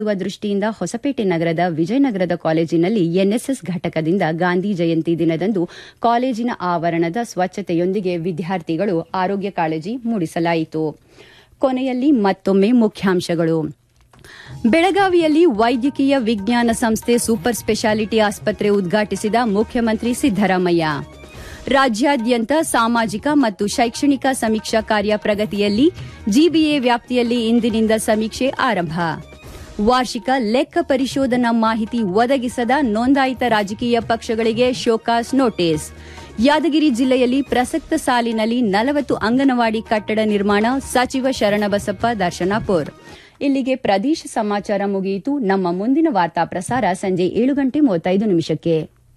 ಮಾಡುವ ದೃಷ್ಟಿಯಿಂದ ಹೊಸಪೇಟೆ ನಗರದ ವಿಜಯನಗರದ ಕಾಲೇಜಿನಲ್ಲಿ ಎನ್ಎಸ್ಎಸ್ ಘಟಕದಿಂದ ಗಾಂಧಿ ಜಯಂತಿ ದಿನದಂದು ಕಾಲೇಜಿನ ಆವರಣದ ಸ್ವಚ್ಛತೆಯೊಂದಿಗೆ ವಿದ್ಯಾರ್ಥಿಗಳು ಆರೋಗ್ಯ ಕಾಳಜಿ ಮೂಡಿಸಲಾಯಿತು ಕೊನೆಯಲ್ಲಿ ಮತ್ತೊಮ್ಮೆ ಮುಖ್ಯಾಂಶಗಳು ಬೆಳಗಾವಿಯಲ್ಲಿ ವೈದ್ಯಕೀಯ ವಿಜ್ಞಾನ ಸಂಸ್ಥೆ ಸೂಪರ್ ಸ್ಪೆಷಾಲಿಟಿ ಆಸ್ಪತ್ರೆ ಉದ್ಘಾಟಿಸಿದ ಮುಖ್ಯಮಂತ್ರಿ ಸಿದ್ದರಾಮಯ್ಯ ರಾಜ್ಯಾದ್ಯಂತ ಸಾಮಾಜಿಕ ಮತ್ತು ಶೈಕ್ಷಣಿಕ ಸಮೀಕ್ಷಾ ಕಾರ್ಯ ಪ್ರಗತಿಯಲ್ಲಿ ಜಿಬಿಎ ವ್ಯಾಪ್ತಿಯಲ್ಲಿ ಇಂದಿನಿಂದ ಸಮೀಕ್ಷೆ ಆರಂಭ ವಾರ್ಷಿಕ ಲೆಕ್ಕ ಪರಿಶೋಧನಾ ಮಾಹಿತಿ ಒದಗಿಸದ ನೋಂದಾಯಿತ ರಾಜಕೀಯ ಪಕ್ಷಗಳಿಗೆ ಶೋಕಾಸ್ ನೋಟಿಸ್ ಯಾದಗಿರಿ ಜಿಲ್ಲೆಯಲ್ಲಿ ಪ್ರಸಕ್ತ ಸಾಲಿನಲ್ಲಿ ನಲವತ್ತು ಅಂಗನವಾಡಿ ಕಟ್ಟಡ ನಿರ್ಮಾಣ ಸಚಿವ ಶರಣಬಸಪ್ಪ ದರ್ಶನಾಪುರ್ ಇಲ್ಲಿಗೆ ಪ್ರದೇಶ ಸಮಾಚಾರ ಮುಗಿಯಿತು ನಮ್ಮ ಮುಂದಿನ ವಾರ್ತಾ ಪ್ರಸಾರ ಸಂಜೆ ಏಳು ಗಂಟೆ ಮೂವತ್ತೈದು ನಿಮಿಷಕ್ಕೆ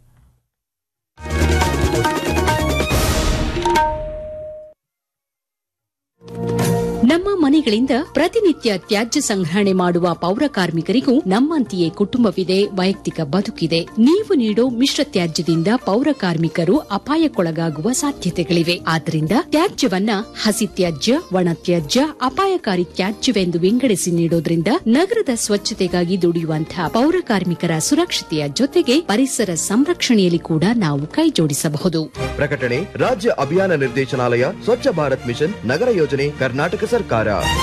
ನಮ್ಮ ಮನೆಗಳಿಂದ ಪ್ರತಿನಿತ್ಯ ತ್ಯಾಜ್ಯ ಸಂಗ್ರಹಣೆ ಮಾಡುವ ಪೌರ ಕಾರ್ಮಿಕರಿಗೂ ನಮ್ಮಂತೆಯೇ ಕುಟುಂಬವಿದೆ ವೈಯಕ್ತಿಕ ಬದುಕಿದೆ ನೀವು ನೀಡೋ ಮಿಶ್ರ ತ್ಯಾಜ್ಯದಿಂದ ಪೌರ ಕಾರ್ಮಿಕರು ಅಪಾಯಕ್ಕೊಳಗಾಗುವ ಸಾಧ್ಯತೆಗಳಿವೆ ಆದ್ದರಿಂದ ತ್ಯಾಜ್ಯವನ್ನ ಹಸಿ ತ್ಯಾಜ್ಯ ಒಣ ತ್ಯಾಜ್ಯ ಅಪಾಯಕಾರಿ ತ್ಯಾಜ್ಯವೆಂದು ವಿಂಗಡಿಸಿ ನೀಡೋದ್ರಿಂದ ನಗರದ ಸ್ವಚ್ಛತೆಗಾಗಿ ದುಡಿಯುವಂತಹ ಪೌರ ಕಾರ್ಮಿಕರ ಸುರಕ್ಷತೆಯ ಜೊತೆಗೆ ಪರಿಸರ ಸಂರಕ್ಷಣೆಯಲ್ಲಿ ಕೂಡ ನಾವು ಕೈಜೋಡಿಸಬಹುದು ಪ್ರಕಟಣೆ ರಾಜ್ಯ ಅಭಿಯಾನ ನಿರ್ದೇಶನಾಲಯ ಸ್ವಚ್ಛ ಭಾರತ್ ಮಿಷನ್ ನಗರ ಯೋಜನೆ ಕರ್ನಾಟಕ ಸರ್ಕಾರ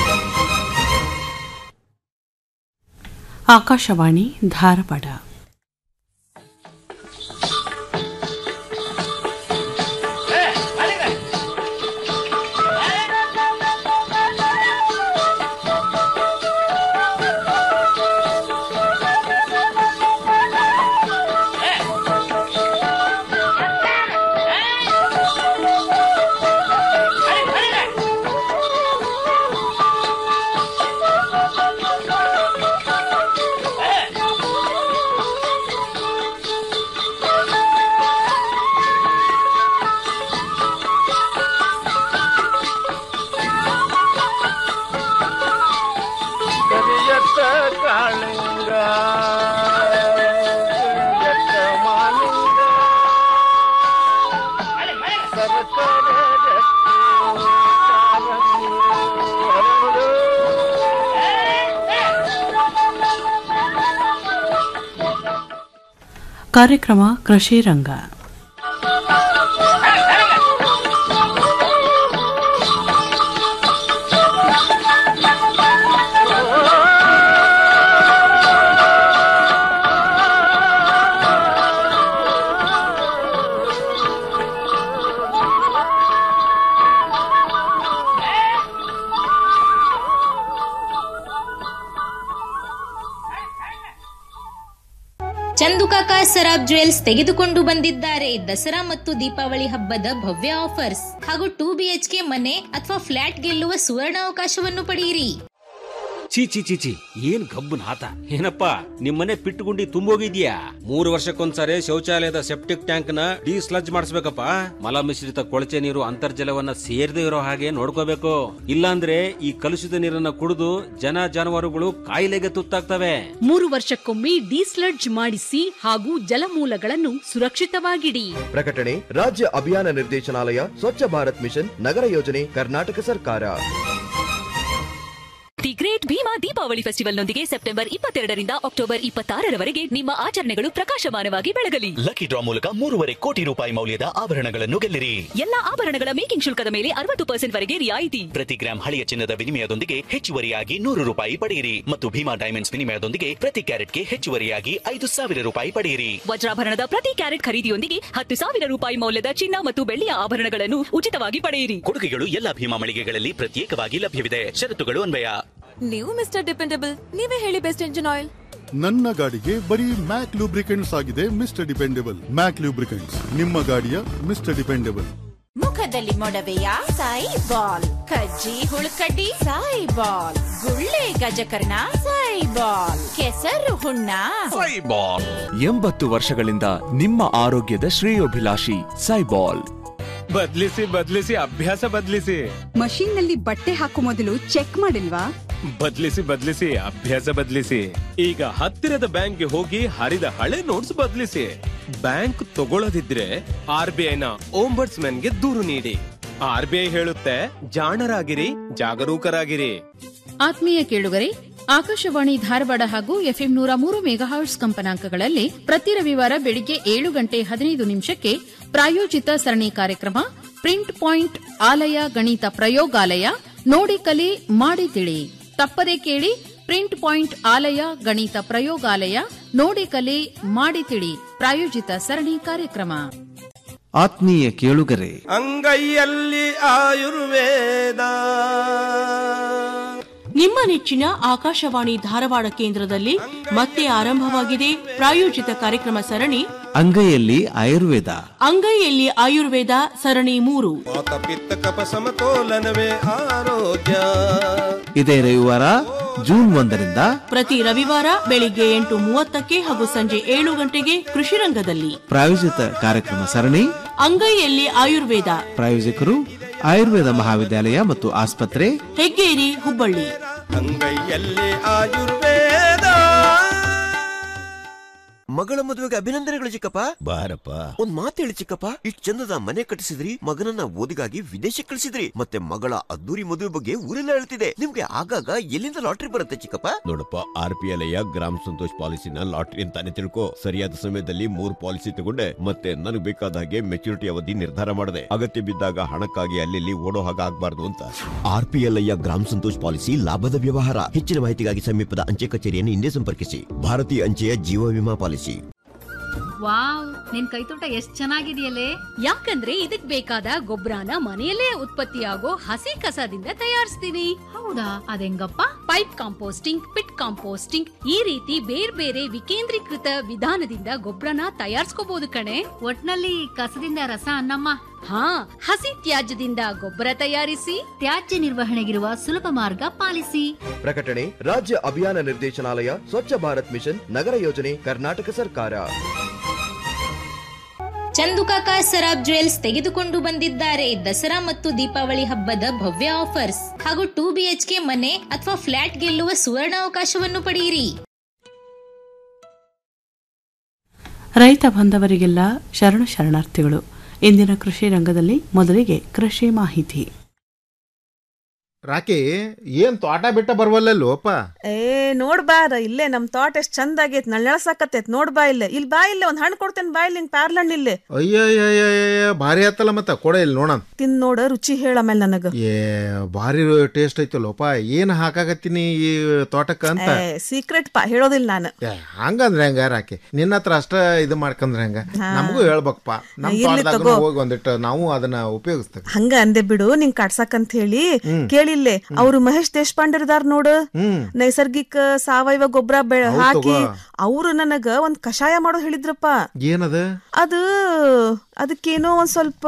ಆಕಾಶವಾಣಿ ಧಾರವಾಡ ಕರಿಯತ್ತ ಕಾಳಿಂಗ ಕರಿಯತ್ತ ಮಾಲಿಂಗ ಸರಸರ ರತ್ನ ಕಾರಂಗಿ ಹರಡು. ಕಾರ್ಯಕ್ರಮ ಕೃಷಿ ರಂಗ ಚಂದುಕಾಕ ಸರಾಬ್ ಜ್ಯುವೆಲ್ಸ್ ತೆಗೆದುಕೊಂಡು ಬಂದಿದ್ದಾರೆ ದಸರಾ ಮತ್ತು ದೀಪಾವಳಿ ಹಬ್ಬದ ಭವ್ಯ ಆಫರ್ಸ್ ಹಾಗೂ ಟೂ ಬಿಎಚ್ಕೆ ಮನೆ ಅಥವಾ ಫ್ಲಾಟ್ ಗೆಲ್ಲುವ ಸುವರ್ಣ ಅವಕಾಶವನ್ನು ಪಡೆಯಿರಿ ಚೀ ಚಿ ಚಿ ಚಿ ಏನ್ ಗಬ್ಬು ನಾತ ಏನಪ್ಪ ನಿಮ್ಮನೆ ಪಿಟ್ಟುಗುಂಡಿ ತುಂಬೋಗಿದ್ಯಾ ಮೂರು ವರ್ಷಕ್ಕೊಂದ್ಸರಿ ಶೌಚಾಲಯದ ಸೆಪ್ಟಿಕ್ ಟ್ಯಾಂಕ್ ನ ಡಿಸ್ಲಜ್ ಮಾಡಿಸ್ಬೇಕಪ್ಪ ಮಲ ಮಿಶ್ರಿತ ಕೊಳಚೆ ನೀರು ಅಂತರ್ಜಲವನ್ನ ಸೇರದೆ ಇರೋ ಹಾಗೆ ನೋಡ್ಕೋಬೇಕು ಇಲ್ಲಾಂದ್ರೆ ಈ ಕಲುಷಿತ ನೀರನ್ನ ಕುಡಿದು ಜನ ಜಾನುವಾರುಗಳು ಕಾಯಿಲೆಗೆ ತುತ್ತಾಗ್ತವೆ ಮೂರು ವರ್ಷಕ್ಕೊಮ್ಮೆ ಡಿಸ್ಲಡ್ಜ್ ಮಾಡಿಸಿ ಹಾಗೂ ಜಲಮೂಲಗಳನ್ನು ಸುರಕ್ಷಿತವಾಗಿಡಿ ಪ್ರಕಟಣೆ ರಾಜ್ಯ ಅಭಿಯಾನ ನಿರ್ದೇಶನಾಲಯ ಸ್ವಚ್ಛ ಭಾರತ್ ಮಿಷನ್ ನಗರ ಯೋಜನೆ ಕರ್ನಾಟಕ ಸರ್ಕಾರ ದಿ ಗ್ರೇಟ್ ಭೀಮಾ ದೀಪಾವಳಿ ಫೆಸ್ಟಿವಲ್ನೊಂದಿಗೆ ಸೆಪ್ಟೆಂಬರ್ ಇಪ್ಪತ್ತೆರಡರಿಂದ ಅಕ್ಟೋಬರ್ ಇಪ್ಪತ್ತಾರರವರೆಗೆ ನಿಮ್ಮ ಆಚರಣೆಗಳು ಪ್ರಕಾಶಮಾನವಾಗಿ ಬೆಳಗಲಿ ಲಕ್ಕಿ ಡ್ರಾ ಮೂಲಕ ಮೂರುವರೆ ಕೋಟಿ ರೂಪಾಯಿ ಮೌಲ್ಯದ ಆಭರಣಗಳನ್ನು ಗೆಲ್ಲಿರಿ ಎಲ್ಲಾ ಆಭರಣಗಳ ಮೇಕಿಂಗ್ ಶುಲ್ಕದ ಮೇಲೆ ಅರವತ್ತು ಪರ್ಸೆಂಟ್ ವರೆಗೆ ರಿಯಾಯಿತಿ ಪ್ರತಿ ಗ್ರಾಂ ಹಳೆಯ ಚಿನ್ನದ ವಿನಿಮಯದೊಂದಿಗೆ ಹೆಚ್ಚುವರಿಯಾಗಿ ನೂರು ರೂಪಾಯಿ ಪಡೆಯಿರಿ ಮತ್ತು ಭೀಮಾ ಡೈಮಂಡ್ಸ್ ವಿನಿಮಯದೊಂದಿಗೆ ಪ್ರತಿ ಕ್ಯಾರೆಟ್ಗೆ ಹೆಚ್ಚುವರಿಯಾಗಿ ಐದು ಸಾವಿರ ರೂಪಾಯಿ ಪಡೆಯಿರಿ ವಜ್ರಾಭರಣದ ಪ್ರತಿ ಕ್ಯಾರೆಟ್ ಖರೀದಿಯೊಂದಿಗೆ ಹತ್ತು ಸಾವಿರ ರೂಪಾಯಿ ಮೌಲ್ಯದ ಚಿನ್ನ ಮತ್ತು ಬೆಳ್ಳಿಯ ಆಭರಣಗಳನ್ನು ಉಚಿತವಾಗಿ ಪಡೆಯಿರಿ ಕೊಡುಗೆಗಳು ಎಲ್ಲಾ ಭೀಮಾ ಮಳಿಗೆಗಳಲ್ಲಿ ಪ್ರತ್ಯೇಕವಾಗಿ ಲಭ್ಯವಿದೆ ಷರತ್ತುಗಳು ಅನ್ವಯ ನೀವು ಮಿಸ್ಟರ್ ಡಿಪೆಂಡಬಲ್ ನೀವೇ ಹೇಳಿ ಬೆಸ್ಟ್ ಇಂಜಿನ್ ಆಯಿಲ್ ನನ್ನ ಗಾಡಿಗೆ ಬರೀ ಮ್ಯಾಕ್ ಲೂಬ್ರಿಕೆಂಟ್ಸ್ ಆಗಿದೆ ಮಿಸ್ಟರ್ ಡಿಪೆಂಡೆಬಲ್ ಮ್ಯಾಕ್ ಲೂಬ್ರಿಕೆಂಟ್ಸ್ ನಿಮ್ಮ ಗಾಡಿಯ ಮಿಸ್ಟರ್ ಡಿಪೆಂಡೆಬಲ್ ಮುಖದಲ್ಲಿ ಮೊಡವೆಯ ಸಾಯಿ ಬಾಲ್ ಕಜ್ಜಿ ಹುಳುಕಡ್ಡಿ ಸಾಯಿ ಬಾಲ್ ಗುಳ್ಳೆ ಗಜಕರ್ಣ ಸಾಯಿ ಬಾಲ್ ಕೆಸರು ಹುಣ್ಣ ಎಂಬತ್ತು ವರ್ಷಗಳಿಂದ ನಿಮ್ಮ ಆರೋಗ್ಯದ ಶ್ರೇಯೋಭಿಲಾಷಿ ಸೈಬಾಲ್ ಬದ್ಲಿಸಿ ಬದ್ಲಿಸಿ ಅಭ್ಯಾಸ ಬದ್ಲಿಸಿ ಮಷೀನ್ ನಲ್ಲಿ ಬಟ್ಟೆ ಹಾಕೋ ಮೊದಲು ಚೆಕ್ ಮಾಡಿಲ್ವಾ ಬದ್ಲಿಸಿ ಬದ್ಲಿಸಿ ಅಭ್ಯಾಸ ಬದ್ಲಿಸಿ ಈಗ ಹತ್ತಿರದ ಬ್ಯಾಂಕ್ಗೆ ಹೋಗಿ ಹರಿದ ಹಳೆ ನೋಟ್ಸ್ ಬದ್ಲಿಸಿ ಬ್ಯಾಂಕ್ ತಗೊಳ್ಳದಿದ್ರೆ ಆರ್ ಬಿ ಐನ ಗೆ ದೂರು ನೀಡಿ ಆರ್ ಬಿ ಐ ಹೇಳುತ್ತೆ ಜಾಣರಾಗಿರಿ ಜಾಗರೂಕರಾಗಿರಿ ಆತ್ಮೀಯ ಕೇಳುಗರೆ ಆಕಾಶವಾಣಿ ಧಾರವಾಡ ಹಾಗೂ ಎಫ್ಎಂ ನೂರ ಮೂರು ಮೆಗಾಹರ್ಟ್ಸ್ ಕಂಪನಾಂಕಗಳಲ್ಲಿ ಪ್ರತಿ ರವಿವಾರ ಬೆಳಿಗ್ಗೆ ಏಳು ಗಂಟೆ ಹದಿನೈದು ನಿಮಿಷಕ್ಕೆ ಪ್ರಾಯೋಜಿತ ಸರಣಿ ಕಾರ್ಯಕ್ರಮ ಪ್ರಿಂಟ್ ಪಾಯಿಂಟ್ ಆಲಯ ಗಣಿತ ಪ್ರಯೋಗಾಲಯ ನೋಡಿ ಕಲಿ ಮಾಡಿ ತಿಳಿ ತಪ್ಪದೆ ಕೇಳಿ ಪ್ರಿಂಟ್ ಪಾಯಿಂಟ್ ಆಲಯ ಗಣಿತ ಪ್ರಯೋಗಾಲಯ ನೋಡಿ ಕಲಿ ಮಾಡಿ ತಿಳಿ ಪ್ರಾಯೋಜಿತ ಸರಣಿ ಕಾರ್ಯಕ್ರಮ ಆತ್ಮೀಯ ಕೇಳುಗರೆ ಅಂಗೈಯಲ್ಲಿ ಆಯುರ್ವೇದ ನಿಮ್ಮ ನೆಚ್ಚಿನ ಆಕಾಶವಾಣಿ ಧಾರವಾಡ ಕೇಂದ್ರದಲ್ಲಿ ಮತ್ತೆ ಆರಂಭವಾಗಿದೆ ಪ್ರಾಯೋಜಿತ ಕಾರ್ಯಕ್ರಮ ಸರಣಿ ಅಂಗೈಯಲ್ಲಿ ಆಯುರ್ವೇದ ಅಂಗೈಯಲ್ಲಿ ಆಯುರ್ವೇದ ಸರಣಿ ಮೂರು ವಾತ ಪಿತ್ತ ಕಪ ಸಮತೋಲನವೇ ಆರೋಗ್ಯ ಇದೇ ರವಿವಾರ ಜೂನ್ ಒಂದರಿಂದ ಪ್ರತಿ ರವಿವಾರ ಬೆಳಿಗ್ಗೆ ಎಂಟು ಮೂವತ್ತಕ್ಕೆ ಹಾಗೂ ಸಂಜೆ ಏಳು ಗಂಟೆಗೆ ಕೃಷಿ ರಂಗದಲ್ಲಿ ಪ್ರಾಯೋಜಿತ ಕಾರ್ಯಕ್ರಮ ಸರಣಿ ಅಂಗೈಯಲ್ಲಿ ಆಯುರ್ವೇದ ಪ್ರಾಯೋಜಕರು ಆಯುರ್ವೇದ ಮಹಾವಿದ್ಯಾಲಯ ಮತ್ತು ಆಸ್ಪತ್ರೆ ಹೆಗ್ಗೇರಿ ಹುಬ್ಬಳ್ಳಿ ಅಂಗೈಯಲ್ಲಿ ಆಯುರ್ವೇದ ಮಗಳ ಮದುವೆಗೆ ಅಭಿನಂದನೆಗಳು ಚಿಕ್ಕಪ್ಪ ಬಾರಪ್ಪ ಒಂದ್ ಮಾತು ಹೇಳಿ ಚಿಕ್ಕಪ್ಪ ಇಷ್ಟ್ ಚಂದದ ಮನೆ ಕಟ್ಟಿಸಿದ್ರಿ ಮಗನನ್ನ ಓದಿಗಾಗಿ ವಿದೇಶಕ್ಕೆ ಕಳಿಸಿದ್ರಿ ಮತ್ತೆ ಮಗಳ ಅದ್ದೂರಿ ಮದುವೆ ಬಗ್ಗೆ ಊರೆಲ್ಲ ಹೇಳ್ತಿದೆ ನಿಮ್ಗೆ ಆಗಾಗ ಎಲ್ಲಿಂದ ಲಾಟ್ರಿ ಬರುತ್ತೆ ಚಿಕ್ಕಪ್ಪ ನೋಡಪ್ಪ ಆರ್ ಪಿ ಎಲ್ ಗ್ರಾಮ ಸಂತೋಷ್ ಪಾಲಿಸಿನ ಲಾಟ್ರಿ ಅಂತಾನೆ ತಿಳ್ಕೊ ಸರಿಯಾದ ಸಮಯದಲ್ಲಿ ಮೂರ್ ಪಾಲಿಸಿ ತಗೊಂಡೆ ಮತ್ತೆ ನನಗೆ ಬೇಕಾದ ಹಾಗೆ ಮೆಚುರಿಟಿ ಅವಧಿ ನಿರ್ಧಾರ ಮಾಡಿದೆ ಅಗತ್ಯ ಬಿದ್ದಾಗ ಹಣಕ್ಕಾಗಿ ಅಲ್ಲಿ ಓಡೋ ಹಾಗೆ ಆಗ್ಬಾರ್ದು ಅಂತ ಆರ್ ಪಿ ಎಲ್ ಗ್ರಾಮ ಸಂತೋಷ್ ಪಾಲಿಸಿ ಲಾಭದ ವ್ಯವಹಾರ ಹೆಚ್ಚಿನ ಮಾಹಿತಿಗಾಗಿ ಸಮೀಪದ ಅಂಚೆ ಕಚೇರಿಯನ್ನು ಹಿಂದೆ ಸಂಪರ್ಕಿಸಿ ಭಾರತೀಯ ಅಂಚೆಯ ಜೀವ ವಿಮಾ ಪಾಲಿಸಿ ವಾವ್ ನಿನ್ ಕೈತೋಟ ಎಷ್ಟ್ ಚೆನ್ನಾಗಿದೆಯಲ್ಲೇ ಯಾಕಂದ್ರೆ ಇದಕ್ ಬೇಕಾದ ಗೊಬ್ಬರನ ಮನೆಯಲ್ಲೇ ಉತ್ಪತ್ತಿಯಾಗೋ ಹಸಿ ಕಸದಿಂದ ತಯಾರಿಸ್ತೀನಿ ಹೌದಾ ಅದೆಂಗಪ್ಪ ಪೈಪ್ ಕಾಂಪೋಸ್ಟಿಂಗ್ ಪಿಟ್ ಕಾಂಪೋಸ್ಟಿಂಗ್ ಈ ರೀತಿ ಬೇರೆ ಬೇರೆ ವಿಕೇಂದ್ರೀಕೃತ ವಿಧಾನದಿಂದ ಗೊಬ್ಬರನ ತಯಾರಿಸ್ಕೋಬಹುದು ಕಣೆ ಒಟ್ನಲ್ಲಿ ಕಸದಿಂದ ರಸ ಅನ್ನಮ್ಮ ಹಾ ಹಸಿ ತ್ಯಾಜ್ಯದಿಂದ ಗೊಬ್ಬರ ತಯಾರಿಸಿ ತ್ಯಾಜ್ಯ ನಿರ್ವಹಣೆಗಿರುವ ಸುಲಭ ಮಾರ್ಗ ಪಾಲಿಸಿ ಪ್ರಕಟಣೆ ರಾಜ್ಯ ಅಭಿಯಾನ ನಿರ್ದೇಶನಾಲಯ ಸ್ವಚ್ಛ ಭಾರತ್ ಮಿಷನ್ ನಗರ ಯೋಜನೆ ಕರ್ನಾಟಕ ಸರ್ಕಾರ ಚಂದುಕಾಕ ಸರಾಬ್ ಜ್ಯುವೆಲ್ಸ್ ತೆಗೆದುಕೊಂಡು ಬಂದಿದ್ದಾರೆ ದಸರಾ ಮತ್ತು ದೀಪಾವಳಿ ಹಬ್ಬದ ಭವ್ಯ ಆಫರ್ಸ್ ಹಾಗೂ ಟೂ ಬಿಎಚ್ಕೆ ಮನೆ ಅಥವಾ ಫ್ಲಾಟ್ ಗೆಲ್ಲುವ ಸುವರ್ಣಾವಕಾಶವನ್ನು ಪಡೆಯಿರಿ ರೈತ ಬಾಂಧವರಿಗೆಲ್ಲ ಶರಣು ಶರಣಾರ್ಥಿಗಳು ಇಂದಿನ ಕೃಷಿ ರಂಗದಲ್ಲಿ ಮೊದಲಿಗೆ ಕೃಷಿ ಮಾಹಿತಿ ರಾಕಿ ಏನ್ ತೋಟ ಬಿಟ್ಟ ಬರ್ವಲ್ಲೋಪ ಏ ನೋಡ್ ಬಾರ ಇಲ್ಲೇ ನಮ್ ತೋಟ ಎಷ್ಟ್ ಚಂದ ಆಗೈತ್ ನಳ್ನಳ್ಸಾಕತ್ತೈತ್ ನೋಡ್ ಬಾ ಇಲ್ಲೇ ಇಲ್ಲಿ ಬಾ ಇಲ್ಲೇ ಒಂದ್ ಹಣ್ಣು ಕೊಡ್ತೇನೆ ಬಾ ಇಲ್ಲಿ ನಿಂಗ್ ಪ್ಯಾರ್ಲ ಹಣ್ಣ್ ಇಲ್ಲೇ ಅಯ್ಯಯ್ಯಯ್ಯ ಭಾರಿ ಆತಲ್ಲ ಮತ್ತ ಕೊಡ ಇಲ್ಲಿ ನೋಡಣ ತಿನ್ ನೋಡ ರುಚಿ ಹೇಳ ಆಮೇಲೆ ನನಗ ಏ ಭಾರಿ ಟೇಸ್ಟ್ ಐತಲ್ಲೋಪ ಏನ್ ಹಾಕಾಕತ್ತೀನಿ ಈ ತೋಟಕ್ಕ ಅಂತ ಸೀಕ್ರೆಟ್ ಪಾ ಹೇಳೋದಿಲ್ಲ ನಾನು ಏ, ಹಂಗಂದ್ರೆ ಹೆಂಗ ರಾಕಿ ನಿನ್ನ ಹತ್ರ ಅಷ್ಟ ಇದು ಮಾಡ್ಕಂದ್ರೆ ಹೆಂಗ ಹಾ. ನಮಗೂ ಹೇಳ್ಬೇಕಪ್ಪ ನಮ್ ಇಲ್ಲಿ ತೋಟದಾಗ ತಗೋ. ಹೋಗಿ ಒಂದಿಟ್ಟು ನಾವು ಅದನ್ನ ಉಪಯೋಗಿಸ್ತೇವೆ ಹಂಗ ಅಂದೆ ಬಿಡು ನಿಂಗ್ ಕಾಡ್ಸಾಕಂತ ಹೇಳಿ ಹ್ಮ್. ಕೇಳಿಲ್ಲೇ ಅವ್ರು ಮಹೇಶ್ ದೇಶಪಾಂಡೆ ಇದಾರ್ ನೋಡು ಹ್ಮ್ ನೈಸರ್ಗಿಕ ಸಾವಯವ ಗೊಬ್ಬರ ಹೌದ್ ಹಾಕಿ ತಗೋ. ಅವ್ರು ನನಗ ಒಂದ್ ಕಷಾಯ ಮಾಡೋ ಹೇಳಿದ್ರಪ್ಪ ಏನದ ಅದು ಅದಕ್ಕೇನೋ ಒಂದ್ ಸ್ವಲ್ಪ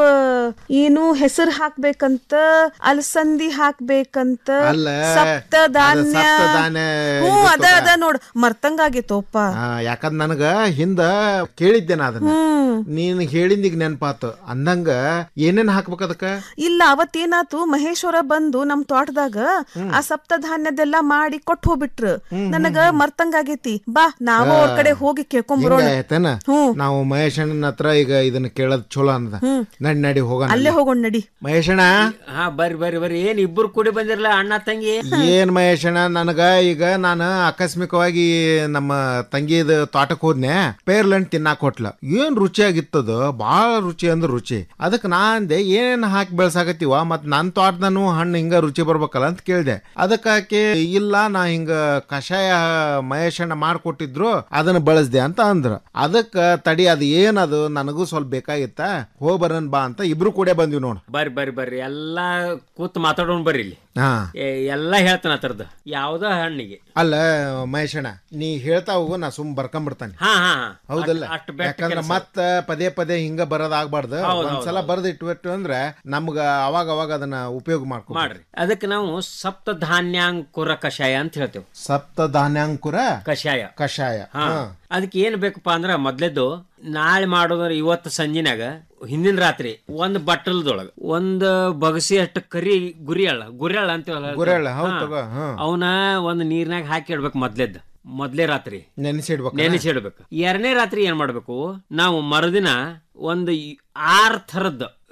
ಏನು ಹೆಸರು ಹಾಕ್ಬೇಕಂತ ಅಲಸಂದಿ ಹಾಕ್ಬೇಕಂತ ಅಲ್ಲ, ಸಪ್ತ ಅದು ಧಾನ್ಯ ಸಪ್ತಧಾನ್ಯ ಹ್ಞೂ ಇದು ಅದ ತಗೋ. ಅದ ನೋಡ್ ಮರ್ತಂಗಾಗಿತ್ತೋಪ್ಪ ಆ, ಯಾಕಂದ್ ನನಗ ಹಿಂದ ಕೇಳಿದ್ದೆ ನಾ ಅದನ್ನ ನೀನ್ ಹೇಳಿಂದೀಗ ನೆನ್ಪಾತು ಅಂದಂಗ ಏನೇನ್ ಹಾಕ್ಬೇಕ ಅದಕ್ಕ ಇಲ್ಲ ಅವತ್ತೇನಾತು ಮಹೇಶ್ವರ ಬಂದು ನಮ್ ತೋಟದಾಗ ಆ ಸಪ್ತ ಧಾನ್ಯದೆಲ್ಲ ಮಾಡಿ ಕೊಟ್ಟು ಹೋಗ್ಬಿಟ್ರು ನನಗ ಮರ್ತಂಗಾಗೈತಿ ಬಾ ನಾವು ಅವ್ರ ಕಡೆ ಹೋಗಿ ಕೇಳ್ಕೊಂಬರೋಣ ಆಯ್ತೇನ ನಾವು ಮಹೇಶ್ ಅಣ್ಣನ ಹತ್ರ ಈಗ ಇದನ್ನ ಕೇಳೋದ್ ಚಲೋ ಅಂದ ನಡಿ ನಡಿ ಹೋಗೋಣ ಅಲ್ಲೇ ಹೋಗೋಣ ನಡಿ ಮಹೇಶಣ್ಣ ಹಾ ಬರ್ರಿ ಬರ್ರಿ ಬರ್ರಿ ಏನ್ ಇಬ್ಬರು ಕೂಡಿ ಬಂದಿರಲ್ಲ ಅಣ್ಣ ತಂಗಿ ಏನ್ ಮಹೇಶಣ್ಣ ನನಗ ಈಗ ನಾನು ಆಕಸ್ಮಿಕವಾಗಿ ನಮ್ಮ ತಂಗಿದ ತೋಟಕ್ ಹೋದ್ನೆ ಪೇರ್ಲಂಡ್ ತಿನ್ನಾಕ್ ಕೊಟ್ಲ ಏನ್ ರುಚಿಯಾಗಿತ್ತದ ಬಾಳ ರುಚಿ ಅಂದ್ರ ರುಚಿ ಅದಕ್ ನಾ ಅಂದೆ ಏನೇನ್ ಹಾಕಿ ಬೆಳ್ಸಾಕತ್ತೀವ ಮತ್ ನನ್ ತೋಟದನು ಹಣ್ಣು ಹಿಂಗ ರುಚಿ ಬರ್ಬೇಕಲ್ಲ ಅಂತ ಕೇಳ್ದೆ ಅದಕ್ಕ ಆಕೆ ಇಲ್ಲ ನಾ ಹಿಂಗ ಕಷಾಯ ಮಹೇಶಣ್ಣ ಮಾಡ್ಕೊಟ್ಟಿದ್ರು ಅದನ್ನ ಬಳಸ್ದೆ ಅಂತ ಅಂದ್ರ ಅದಕ್ಕ ತಡಿ ಅದು ಏನದು ನನಗೂ ಸ್ವಲ್ಪ ಬೇಕಾಗಿತ್ತ ಹೋಗ್ ಬರನ್ ಬಾ ಅಂತ ಇಬ್ರು ಕೂಡ ಬಂದ್ವಿ ನೋಡ್ ಬರ್ರಿ ಬರ್ರಿ ಬರ್ರಿ ಎಲ್ಲಾ ಕೂತ್ ಮಾತಾಡೋಣ ಬರ್ರಿ ಇಲ್ಲಿ ಹಾ ಏ, ಎಲ್ಲಾ ಹೇಳ್ತಾನ ಆತರದ್ದು ಯಾವ್ದೋ ಹಣ್ಣಿಗೆ ಅಲ್ಲ ಮಹೇಶಣ್ಣ ನೀ ಹೇಳ್ತಾ ಹೋಗು ನಾ ಸುಮ್ ಬರ್ಕೊಂಡ್ಬಿಡ್ತಾನೆ ಹಾ ಹಾ ಹಾ. ಹೌದಲ್ಲ ಅಷ್ಟ್- ಅಷ್ಟ್ ಬೆಟ್ಟ ಯಾಕಂದ್ರ ಕೆಲ್ಸ. ಮತ್ತ ಪದೇ ಪದೇ ಹಿಂಗ ಬರೋದಾಗ್ಬಾರ್ದು ಹೌದ್ ಹೌದ್ ಒಂದ್ಸಲ ಹೌದ್. ಬರ್ದ್ ಇಟ್ಬಿಟ್ಟು ಅಂದ್ರೆ ನಮ್ಗ ಅವಾಗ ಅವಾಗ ಅದನ್ನ ಉಪಯೋಗ ಮಾಡ್ಕೊ ಮಾಡ್ರಿ ಅದಕ್ಕೆ ನಾವು ಸಪ್ತ ಧಾನ್ಯಾಂಕುರ ಕಷಾಯ ಅಂತ ಹೇಳ್ತೇವೆ ಸಪ್ತ ಧಾನ್ಯಾಂಕುರ ಕಷಾಯ ಕಷಾಯ ಹಾ ಹಾ. ಅದಕ್ಕೆ ಏನ್ ಬೇಕಪ್ಪ ಅಂದ್ರ ಮೊದ್ಲೇದ್ದು ನಾಳೆ ಮಾಡೋದ್ರ ಇವತ್ತು ಸಂಜಿನಾಗ ಹಿಂದಿನ ರಾತ್ರಿ ಒಂದ್ ಬಟ್ಟಲ್ದೊಳಗ ಒಂದ್ ಬಗಸಿ ಅಷ್ಟು ಕರಿ ಗುರಿಯಳ ಗುರಿಯಳ ಅಂತೀವಲ್ಲ ಗುರೆಳ್ಳ, ಹೌದ್ ತಗೋ, ಹಾ. ಅವನ ಒಂದ್ ನೀರ್ನಾಗ ಹಾಕಿ ಇಡ್ಬೇಕು ಮೊದ್ಲೇದ್ ಮೊದ್ಲೇ ರಾತ್ರಿ ನೆನೆಸಿಡ್ಬೇಕು ನೆನೆಸಿಡ್ಬೇಕು ಎರಡನೇ ರಾತ್ರಿ ಏನ್ ಮಾಡ್ಬೇಕು ನಾವು ಮರುದಿನ ಒಂದು ಈ- ಆರ್ ಥರದ್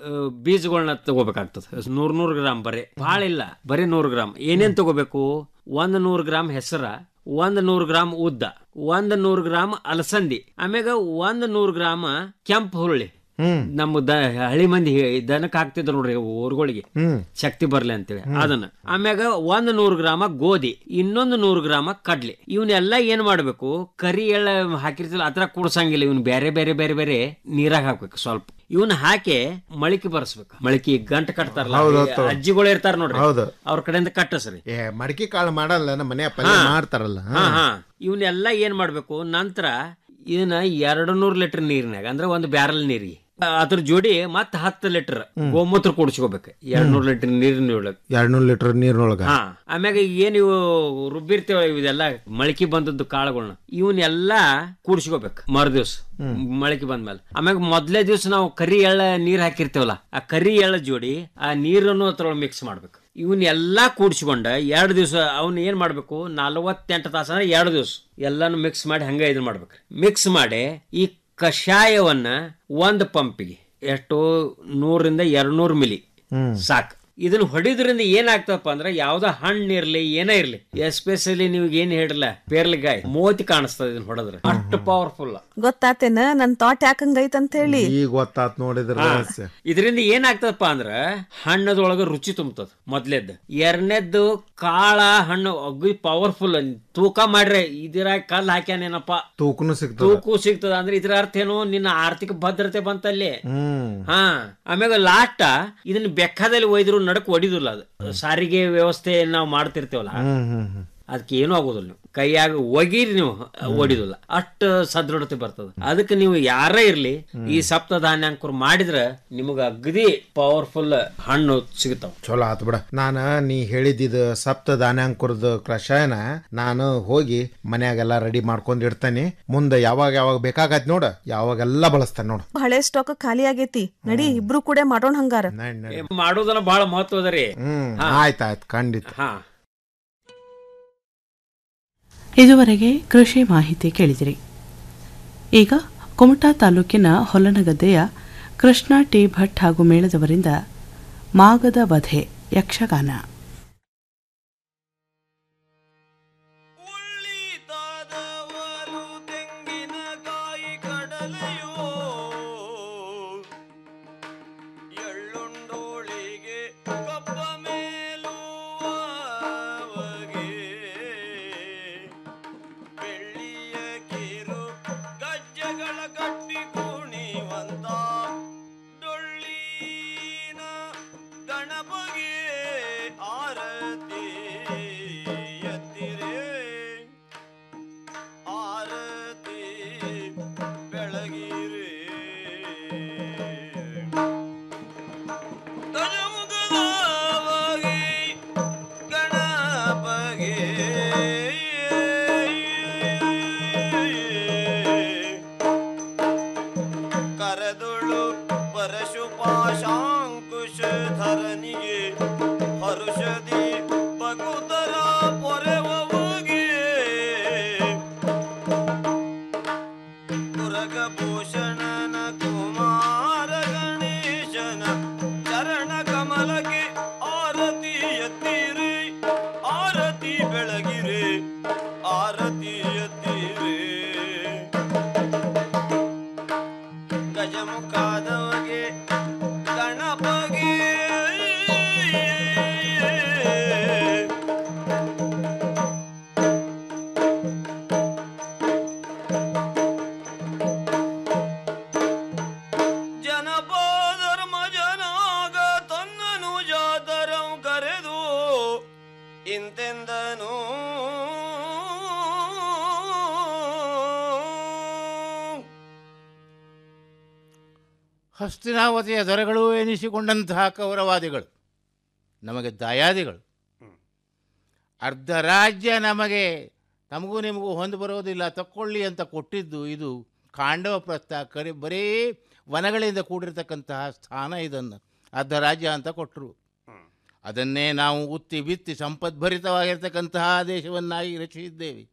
ಬೀಜಗಳನ್ನ ತಗೋಬೇಕಾಗ್ತದೆ ನೂರ್ ನೂರ್ ಗ್ರಾಮ್ ಬರೀ ಭಾಳ ಇಲ್ಲ ಬರೀ ನೂರ್ ಗ್ರಾಮ್ ಏನೇನ್ ತಗೋಬೇಕು ಒಂದ್ ನೂರ್ ಗ್ರಾಮ್ ಹೆಸರ ಒಂದ್ ನೂರ್ ಗ್ರಾಮ್ ಉದ್ದ ಒಂದ್ ನೂರ್ ಗ್ರಾಮ್ ಅಲಸಂದಿ ಆಮ್ಯಾಗ ಒಂದ್ ನೂರ್ ಗ್ರಾಮ್ ಕೆಂಪು ಹುರುಳಿ ನಮ್ಮ ದ ಹಳಿ ಮಂದಿ ದನಕ್ಕೆ ಹಾಕ್ತಿದ್ರು ನೋಡ್ರಿ ಊರುಗಳಿಗೆ ಹ್ಮ್ ಶಕ್ತಿ ಬರ್ಲಿ ಅಂತೇಳಿ ಅದನ್ನ ಆಮ್ಯಾಗ ಒಂದ್ ನೂರು ಗ್ರಾಮ ಗೋಧಿ ಇನ್ನೊಂದು ನೂರು ಗ್ರಾಮ ಕಡ್ಲಿ ಇವನ್ನೆಲ್ಲ ಏನ್ ಮಾಡ್ಬೇಕು ಕರಿ ಎಳ್ಳ ಹಾಕಿರ್ತಿಲ್ಲ ಅದ್ರ ಕೂಡ್ಸಂಗಿಲ್ಲ ಇವ್ನ ಬೇರೆ ಬೇರೆ ಬೇರೆ ಬೇರೆ ನೀರಾಗ ಹಾಕ್ಬೇಕು ಸ್ವಲ್ಪ ಇವನ್ನ ಹಾಕಿ ಮಳಿಕೆ ಬರ್ಸ್ಬೇಕು ಮಳಿಕೆ ಗಂಟ ಕಟ್ತಾರಲ್ಲ ಹೌದು, ಈ ಹೌದು. ಅಜ್ಜಿಗಳು ಇರ್ತಾರ ನೋಡ್ರಿ ಹೌದು. ಅವ್ರ ಕಡೆಯಿಂದ ಕಟ್ಟಸ್ರಿ ಏ ಮಡಿಕೆ ಕಾಳು ಮಾಡಲ್ಲ ನಮ್ಮ ಮನೆ ಪಲ್ಯ ಹಾ. ಮಾಡ್ತಾರಲ್ಲ ಹಾ ಹಾ ಇವನ್ನೆಲ್ಲ ಏನ್ ಮಾಡ್ಬೇಕು ನಂತರ ಇದನ್ನ ಎರಡು ನೂರು ಲೀಟರ್ ನೀರಿನಾಗ ಅಂದ್ರೆ ಒಂದು ಬ್ಯಾರಲ್ ನೀರಿಗೆ ಅದ್ರ ಜೋಡಿ ಮತ್ತ ಹತ್ತು ಲೀಟರ್ ಗೋಮೂತ್ರ ಕುಡಿಸ್ಕೋಬೇಕು ಎರಡ್ ನೂರು ಲೀಟರ್ ನೀರಿನ ಒಳಗೆ ಎರಡ್ನೂರು ಲೀಟರ್ ನೀರಿನೊಳಗ ಹಾ ಆಮ್ಯಾಗ ಏನ್ ಇವು ರುಬ್ಬಿರ್ತೇವ ಇದೆಲ್ಲ ಮೊಳಕೆ ಬಂದದ್ದು ಕಾಳುಗಳನ್ನ ಇವನ್ನೆಲ್ಲ ಕೂಡ್ಸ್ಕೋಬೇಕು ಮರು ದಿವ್ಸ ಮೊಳಕೆ ಬಂದ್ಮೇಲೆ ಆಮ್ಯಾಗ ಮೊದ್ಲೇ ದಿವ್ಸ ನಾವು ಕರಿ ಎಳ್ಳ ನೀರ್ ಹಾಕಿರ್ತೇವಲ್ಲ ಆ ಕರಿ ಎಳ್ಳ ಜೋಡಿ ಆ ನೀರನ್ನು ಅದ್ರೊಳಗೆ ಮಿಕ್ಸ್ ಮಾಡ್ಬೇಕು ಇವನ್ನೆಲ್ಲಾ ಕೂಡ್ಸ್ಕೊಂಡ ಎರಡು ದಿವಸ ಅವ್ನ ಏನ್ ಮಾಡ್ಬೇಕು ನಲವತ್ತೆಂಟು ತಾಸ ಅಂದ್ರೆ ಎರಡು ದಿವಸ ಎಲ್ಲಾನು ಮಿಕ್ಸ್ ಮಾಡಿ ಹಂಗ ಇದನ್ನ ಮಾಡ್ಬೇಕು ಮಿಕ್ಸ್ ಮಾಡಿ ಈ ಕಷಾಯವನ್ನ ಒಂದು ಪಂಪಿಗೆ ಎಷ್ಟು ನೂರಿಂದ ಎರಡ್ನೂರು ಮಿಲಿ ಹ್ಮ್. ಸಾಕು ಇದನ್ನ ಹೊಡಿದ್ರಿಂದ ಏನಾಗ್ತದಪ್ಪ ಅಂದ್ರೆ ಯಾವ್ದೋ ಹಣ್ಣು ಇರ್ಲಿ ಏನೇ ಇರ್ಲಿ ಎಸ್ಪೆಷಲಿ ನೀವು ಏನ್ ಹೇಳಿಲ್ಲ ಪೇರ್ಲಿಗಾಯಿ ಮೋತಿ ಕಾಣಿಸ್ತದ ಇದನ್ನ ಹೊಡೆದ್ರೆ ಅಷ್ಟು ಪವರ್ಫುಲ್ ಗೊತ್ತಾತೇನ ನನ್ ತೋಟ ಯಾಕಂಗೈತ್ ಅಂತ ಹೇಳಿ ಈಗ ಗೊತ್ತಾತ್ ನೋಡಿದ್ರ ರಹಸ್ಯ ಇದರಿಂದ ಏನಾಗ್ತದಪ್ಪ ಅಂದ್ರ ಹಣ್ಣದೊಳಗ ರುಚಿ ತುಂಬತದ ಮೊದ್ಲೇದ್ದು ಎರಡನೇದ್ದು ಕಾಳ ಹಣ್ಣು ಅಗ್ಗಿ ಪವರ್ಫುಲ್ ತೂಕ ಮಾಡ್ರೆ ಇದ್ರಾಗ ಕಲ್ ಹಾಕ್ಯಾನೇನಪ್ಪ ತೂಕನು ಸಿಗ್ತದ ತೂಕು ಸಿಗ್ತದ ಅಂದ್ರೆ ಇದ್ರ ಅರ್ಥ ಏನು ನಿನ್ನ ಆರ್ಥಿಕ ಭದ್ರತೆ ಬಂತಲ್ಲಿ ಹ್ಮ್ ಹಾ ಆಮ್ಯಾಗ ಲಾಸ್ಟ್ ಇದನ್ನ ಬೆಕ್ಕದಲ್ಲಿ ಒಯ್ದ್ರು ನಡಕ್ ಹೊಡಿದಿಲ್ಲ ಅದು ಸಾರಿಗೆ ವ್ಯವಸ್ಥೆ ನಾವು ಮಾಡ್ತಿರ್ತೇವಲ್ಲ ಹ್ಮ್ ಹ್ಮ್ ಹ್ಮ್ ಅದಕ್ಕೆ ಏನೂ ಆಗೋದಿಲ್ಲ ನೀವು ಕೈಯಾಗ ಒಗೀರಿ ನೀವು ಹೊಡಿದಿಲ್ಲ ಅಷ್ಟು ಸದೃಢತೆ ಬರ್ತದ ಅದಕ್ಕೆ ನೀವು ಯಾರೇ ಇರ್ಲಿ ಈ ಸಪ್ತ ಧಾನ್ಯಾಂಕುರ್ ಮಾಡಿದ್ರ ನಿಮಗ ಅಗದಿ ಪವರ್ಫುಲ್ ಹಣ್ಣು ಸಿಗ್ತಾವ ಚಲೋ ಆತ್ ಬಿಡ ನಾನು ನೀ ಹೇಳಿದ್ದಿದ ಸಪ್ತ ಧಾನ್ಯಾಂಕುರದ ಕಷಾಯನ ನಾನು ಹೋಗಿ ಮನ್ಯಾಗೆಲ್ಲ ರೆಡಿ ಮಾಡ್ಕೊಂಡ್ ಇಡ್ತೇನೆ ಮುಂದೆ ಯಾವಾಗ ಯಾವಾಗ ಬೇಕಾಗತ್ ನೋಡ ಯಾವಾಗೆಲ್ಲ ಬಳಸ್ತಾನೆ ನೋಡ ಹಳೆ ಸ್ಟಾಕ್ ಖಾಲಿ ಆಗೈತಿ ನಡಿ ಇಬ್ರು ಕೂಡ ಮಾಡೋಣ ಹಂಗಾರ ಮಾಡೋದನ್ನ ಬಹಳ ಮಹತ್ವ ಅದ ರೀ ಹ್ಮ್ ಹಾ. ಆಯ್ತಾಯ್ತು ಖಂಡಿತ ಹಾ ಇದುವರೆಗೆ ಕೃಷಿ ಮಾಹಿತಿ ಕೇಳಿದಿರಿ ಈಗ ಕುಮಟಾ ತಾಲೂಕಿನ ಹೊಲನಗದ್ದೆಯ ಕೃಷ್ಣ ಟಿ ಭಟ್ ಹಾಗೂ ಮೇಳದವರಿಂದ ಮಾಗದ ವಧೆ ಯಕ್ಷಗಾನ ಎಳ್ಳುಂಡೋಳಿಗೆ ಕಬ್ಬ ಮೇಲುವಗೆ ಬೆಳ್ಳಿಯ ಕಿರು ಗಜ್ಜೆಗಳ ಕಟ್ಟಿ ಕುಣಿವಂತ ಡೊಳ್ಳಿನ ಗಣಪಗೆ ಆರತಿ ಎತ್ತಿರೆ ಆರತಿ ಬೆಳಗಿರೆ ಗಜಮುಖದವಾಗಿ ಗಣಪಗೆ ಕರದುಳು ಪರಶುಪಾಶಾಂಕುಶ ಧರನಿಗೆ ಹರುಷದಿ ಬಗುತರ ಪೊರೆವಗೆ ಮುರಗಭೂಷಣನ ಕುಮಾರ ಗಣೇಶನ ಚರಣ ಕಮಲಕ್ಕೆ ಆರತಿ ಎತ್ತಿರಿ ಆರತಿ ಬೆಳಗಿರೆ ಆರತಿ ಎತ್ತಿರೆ ಗಜಮುಖಾದವಗೆ ಗಣಪಗೆ ಜನಪದರ್ಮ ಜನಾಗ ತನ್ನನು ಜಾತರಂ ಕರೆದು ಇಂತೆಂದನು ಹಸ್ತಿನಾವತಿಯ ದೊರೆಗಳು ಎನಿಸಿಕೊಂಡಂತಹ ಕೌರವಾದಿಗಳು ನಮಗೆ ದಾಯಾದಿಗಳು ಅರ್ಧ ರಾಜ್ಯ ನಮಗೆ ನಮಗೂ ನಿಮಗೂ ಹೊಂದು ಬರೋದಿಲ್ಲ ತಕ್ಕೊಳ್ಳಿ ಅಂತ ಕೊಟ್ಟಿದ್ದು ಇದು ಕಾಂಡವ ಪ್ರಸ್ಥ ಕರಿ ಬರೀ ವನಗಳಿಂದ ಕೂಡಿರ್ತಕ್ಕಂತಹ ಸ್ಥಾನ ಇದನ್ನು ಅರ್ಧ ರಾಜ್ಯ ಅಂತ ಕೊಟ್ಟರು ಅದನ್ನೇ ನಾವು ಉತ್ತಿ ಬಿತ್ತಿ ಸಂಪದ್ಭರಿತವಾಗಿರ್ತಕ್ಕಂತಹ ದೇಶವನ್ನಾಗಿ ರಚಿಸಿದ್ದೇವೆ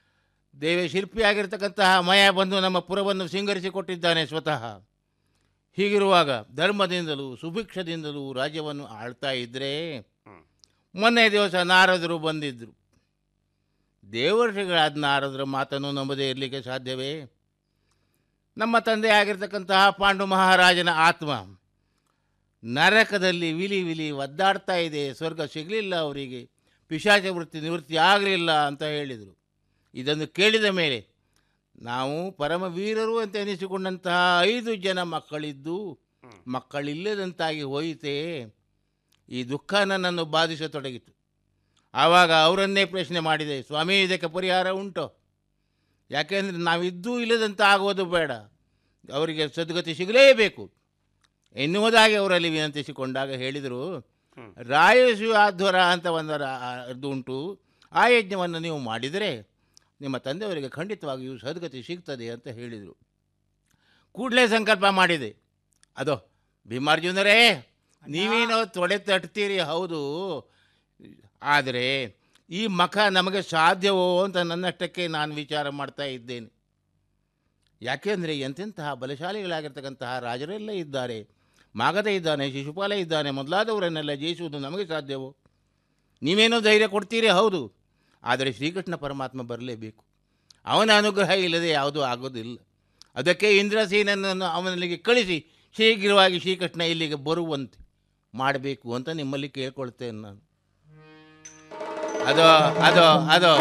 ದೇವಿ ಶಿಲ್ಪಿಯಾಗಿರ್ತಕ್ಕಂತಹ ಮಯ ಬಂದು ನಮ್ಮ ಪುರವನ್ನು ಸಿಂಗರಿಸಿ ಕೊಟ್ಟಿದ್ದಾನೆ ಸ್ವತಃ ಹೀಗಿರುವಾಗ ಧರ್ಮದಿಂದಲೂ ಸುಭಿಕ್ಷದಿಂದಲೂ ರಾಜ್ಯವನ್ನು ಆಳ್ತಾ ಇದ್ದರೆ ಮೊನ್ನೆ ದಿವಸ ನಾರದರು ಬಂದಿದ್ದರು ದೇವರ್ಷಿಗಳಾದ ನಾರದರ ಮಾತನ್ನು ನಂಬದೇ ಇರಲಿಕ್ಕೆ ಸಾಧ್ಯವೇ ನಮ್ಮ ತಂದೆ ಆಗಿರ್ತಕ್ಕಂತಹ ಪಾಂಡು ಮಹಾರಾಜನ ಆತ್ಮ ನರಕದಲ್ಲಿ ವಿಲಿ ವಿಲಿ ಒದ್ದಾಡ್ತಾ ಇದೆ ಸ್ವರ್ಗ ಸಿಗಲಿಲ್ಲ ಅವರಿಗೆ ಪಿಶಾಚ ವೃತ್ತಿ ನಿವೃತ್ತಿ ಆಗಲಿಲ್ಲ ಅಂತ ಹೇಳಿದರು ಇದನ್ನು ಕೇಳಿದ ಮೇಲೆ ನಾವು ಪರಮವೀರರು ಅಂತ ಎನಿಸಿಕೊಂಡಂತಹ ಐದು ಜನ ಮಕ್ಕಳಿದ್ದು ಮಕ್ಕಳಿಲ್ಲದಂತಾಗಿ ಹೋಯಿತೆ ಈ ದುಃಖ ನನ್ನನ್ನು ಬಾಧಿಸತೊಡಗಿತು ಆವಾಗ ಅವರನ್ನೇ ಪ್ರಶ್ನೆ ಮಾಡಿದೆ ಸ್ವಾಮಿ ಇದಕ್ಕೆ ಪರಿಹಾರ ಉಂಟು ಯಾಕೆಂದರೆ ನಾವಿದ್ದೂ ಇಲ್ಲದಂತ ಆಗೋದು ಬೇಡ ಅವರಿಗೆ ಸದ್ಗತಿ ಸಿಗಲೇಬೇಕು ಎನ್ನುವುದಾಗಿ ಅವರಲ್ಲಿ ವಿನಂತಿಸಿಕೊಂಡಾಗ ಹೇಳಿದರು ರಾಯಸ್ವಾಧ್ವರ ಅಂತ ಒಂದು ರಾ- ಅದು ಉಂಟು ಆ ಯಜ್ಞವನ್ನು ನೀವು ಮಾಡಿದರೆ ನಿಮ್ಮ ತಂದೆಯವರಿಗೆ ಖಂಡಿತವಾಗಿಯೂ ಸದ್ಗತಿ ಸಿಗ್ತದೆ ಅಂತ ಹೇಳಿದರು ಕೂಡಲೇ ಸಂಕಲ್ಪ ಮಾಡಿದೆ ಅದೋ ಭೀಮಾರ್ಜುನರೇ ನೀವೇನೋ ತೊಡೆ ತಟ್ತೀರಿ ಹೌದು ಆದರೆ ಈ ಮಖ ನಮಗೆ ಸಾಧ್ಯವೋ ಅಂತ ನನ್ನಷ್ಟಕ್ಕೆ ನಾನು ವಿಚಾರ ಮಾಡ್ತಾ ಇದ್ದೇನೆ ಯಾಕೆಂದರೆ ಎಂತೆಂತಹ ಬಲಶಾಲಿಗಳಾಗಿರ್ತಕ್ಕಂತಹ ರಾಜರೆಲ್ಲ ಇದ್ದಾರೆ ಮಾಗದ ಇದ್ದಾನೆ ಶಿಶುಪಾಲ ಇದ್ದಾನೆ ಮೊದಲಾದವರನ್ನೆಲ್ಲ ಜಯಿಸುವುದು ನಮಗೆ ಸಾಧ್ಯವೋ ನೀವೇನೋ ಧೈರ್ಯ ಕೊಡ್ತೀರಿ ಹೌದು ಆದರೆ ಶ್ರೀಕೃಷ್ಣ ಪರಮಾತ್ಮ ಬರಲೇಬೇಕು ಅವನ ಅನುಗ್ರಹ ಇಲ್ಲದೆ ಯಾವುದೂ ಆಗೋದಿಲ್ಲ ಅದಕ್ಕೆ ಇಂದ್ರಸೇನನ್ನು ಅವನಿಗೆ ಕಳಿಸಿ ಶೀಘ್ರವಾಗಿ ಶ್ರೀಕೃಷ್ಣ ಇಲ್ಲಿಗೆ ಬರುವಂತೆ ಮಾಡಬೇಕು ಅಂತ ನಿಮ್ಮಲ್ಲಿ ಕೇಳ್ಕೊಳ್ತೇನೆ ನಾನು ಅದೋ ಅದೋ ಅದೋ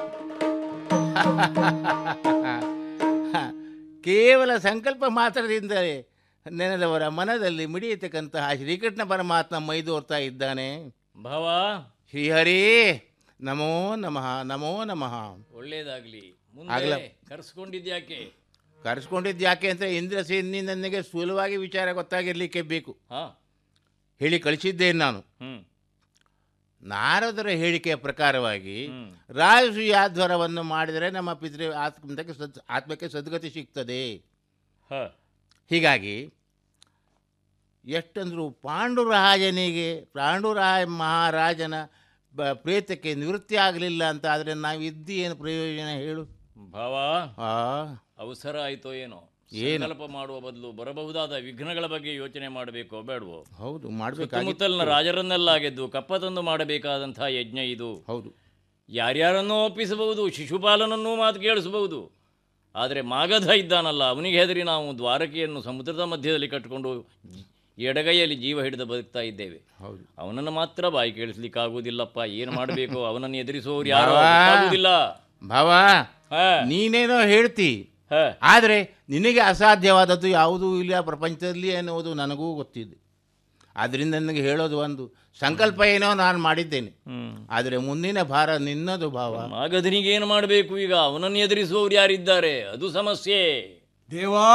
ಕೇವಲ ಸಂಕಲ್ಪ ಮಾತ್ರದಿಂದಲೇ ನೆನೆದವರ ಮನದಲ್ಲಿ ಮಿಡಿಯತಕ್ಕಂತಹ ಶ್ರೀಕೃಷ್ಣ ಪರಮಾತ್ಮ ಮೈದೋರ್ತಾ ಇದ್ದಾನೆ ಭಾವ ಶ್ರೀಹರಿ ನಮೋ ನಮಃ ನಮೋ ನಮಃ ಒಳ್ಳೇದಾಗ್ಲಿ ಆಗ್ಲ- ಮುಂದೆ ಕರ್ಸ್ಕೊಂಡಿದ್ಯಾಕೆ ಕರೆಸ್ಕೊಂಡಿದ್ದು ಯಾಕೆ ಅಂತ ಇಂದ್ರಸೇನಿ ನನಗೆ ಸುಲಭವಾಗಿ ವಿಚಾರ ಗೊತ್ತಾಗಿರ್ಲಿಕ್ಕೆ ಬೇಕು ಹಾ ಹೇಳಿ ಕಳಿಸಿದ್ದೇನೆ ನಾನು ಹ್ಮ್ ನಾರದರ ಹೇಳಿಕೆಯ ಪ್ರಕಾರವಾಗಿ ರಾಜಸೂಯಾಧ್ವರವನ್ನು ಮಾಡಿದರೆ ನಮ್ಮ ಪಿತೃ ಆತ್ಮಕ್ಕೆ ಸದ್ ಆತ್ಮಕ್ಕೆ ಸದ್ಗತಿ ಸಿಗ್ತದೆ ಹ ಹೀಗಾಗಿ ಎಷ್ಟಂದ್ರು ಪಾಂಡುರಾಜನಿಗೆ ಪಾಂಡುರಾಯ ಮಹಾರಾಜನ ಬ ಪ್ರೇತಕ್ಕೆ ನಿವೃತ್ತಿ ಆಗಲಿಲ್ಲ ಅಂತ ಆದರೆ ನಾವು ಇದ್ದು ಏನು ಪ್ರಯೋಜನ ಹೇಳು ಭಾವ ಆ ಅವಸರ ಆಯ್ತೋ ಏನೋ ಏನು? ಸಂಕಲ್ಪ ಮಾಡುವ ಬದಲು ಬರಬಹುದಾದ ವಿಘ್ನಗಳ ಬಗ್ಗೆ ಯೋಚನೆ ಮಾಡಬೇಕೋ ಬೇಡವೋ ಹೌದು ಮಾಡಬೇಕಾಗಿತ್ತು ಸುತ್ತಮುತ್ತಲಿನ ರಾಜರನ್ನೆಲ್ಲ ಗೆದ್ದು ಕಪ್ಪ ತಂದು ಮಾಡಬೇಕಾದಂತಹ ಯಜ್ಞ ಇದು ಹೌದು ಯಾರ್ಯಾರನ್ನೂ ಒಪ್ಪಿಸಬಹುದು ಶಿಶುಪಾಲನನ್ನೂ ಮಾತು ಕೇಳಿಸಬಹುದು ಆದರೆ ಮಾಗಧ ಇದ್ದಾನಲ್ಲ ಅವನಿಗೆ ಹೆದರಿ ನಾವು ದ್ವಾರಕೆಯನ್ನು ಸಮುದ್ರದ ಮಧ್ಯದಲ್ಲಿ ಕಟ್ಟಿಕೊಂಡು ಎಡಗೈಯಲ್ಲಿ ಜೀವ ಹಿಡಿದು ಬದುಕ್ತಾ ಇದ್ದೇವೆ ಹೌದು ಅವನನ್ನು ಮಾತ್ರ ಬಾಯಿ ಕೇಳಿಸ್ಲಿಕ್ಕಾಗುವುದಿಲ್ಲಪ್ಪ ಏನು ಮಾಡಬೇಕು ಅವನನ್ನು ಎದುರಿಸುವವರು ಯಾರು ಭಾವ, ಗೊತ್ತಾಗುವುದಿಲ್ಲ ಭಾವ ನೀನೇನೋ ಹೇಳ್ತಿ ಆದರೆ ನಿನಗೆ ಅಸಾಧ್ಯವಾದದ್ದು ಯಾವುದೂ ಇಲ್ಲ ಪ್ರಪಂಚದಲ್ಲಿ ಎನ್ನುವುದು ನನಗೂ ಗೊತ್ತಿದೆ ಆದ್ದರಿಂದ ನನಗೆ ಹೇಳೋದು ಒಂದು ಸಂಕಲ್ಪ ಏನೋ ನಾನು ಮಾಡಿದ್ದೇನೆ ಆದರೆ ಮುಂದಿನ ಭಾರ ನಿನ್ನದು ಭಾವ ಮಾಗಧನಿಗೆ ಏನು ಮಾಡಬೇಕು ಈಗ ಅವನನ್ನು ಎದುರಿಸುವವರು ಯಾರಿದ್ದಾರೆ ಅದು ಸಮಸ್ಯೆ ದೇವಾ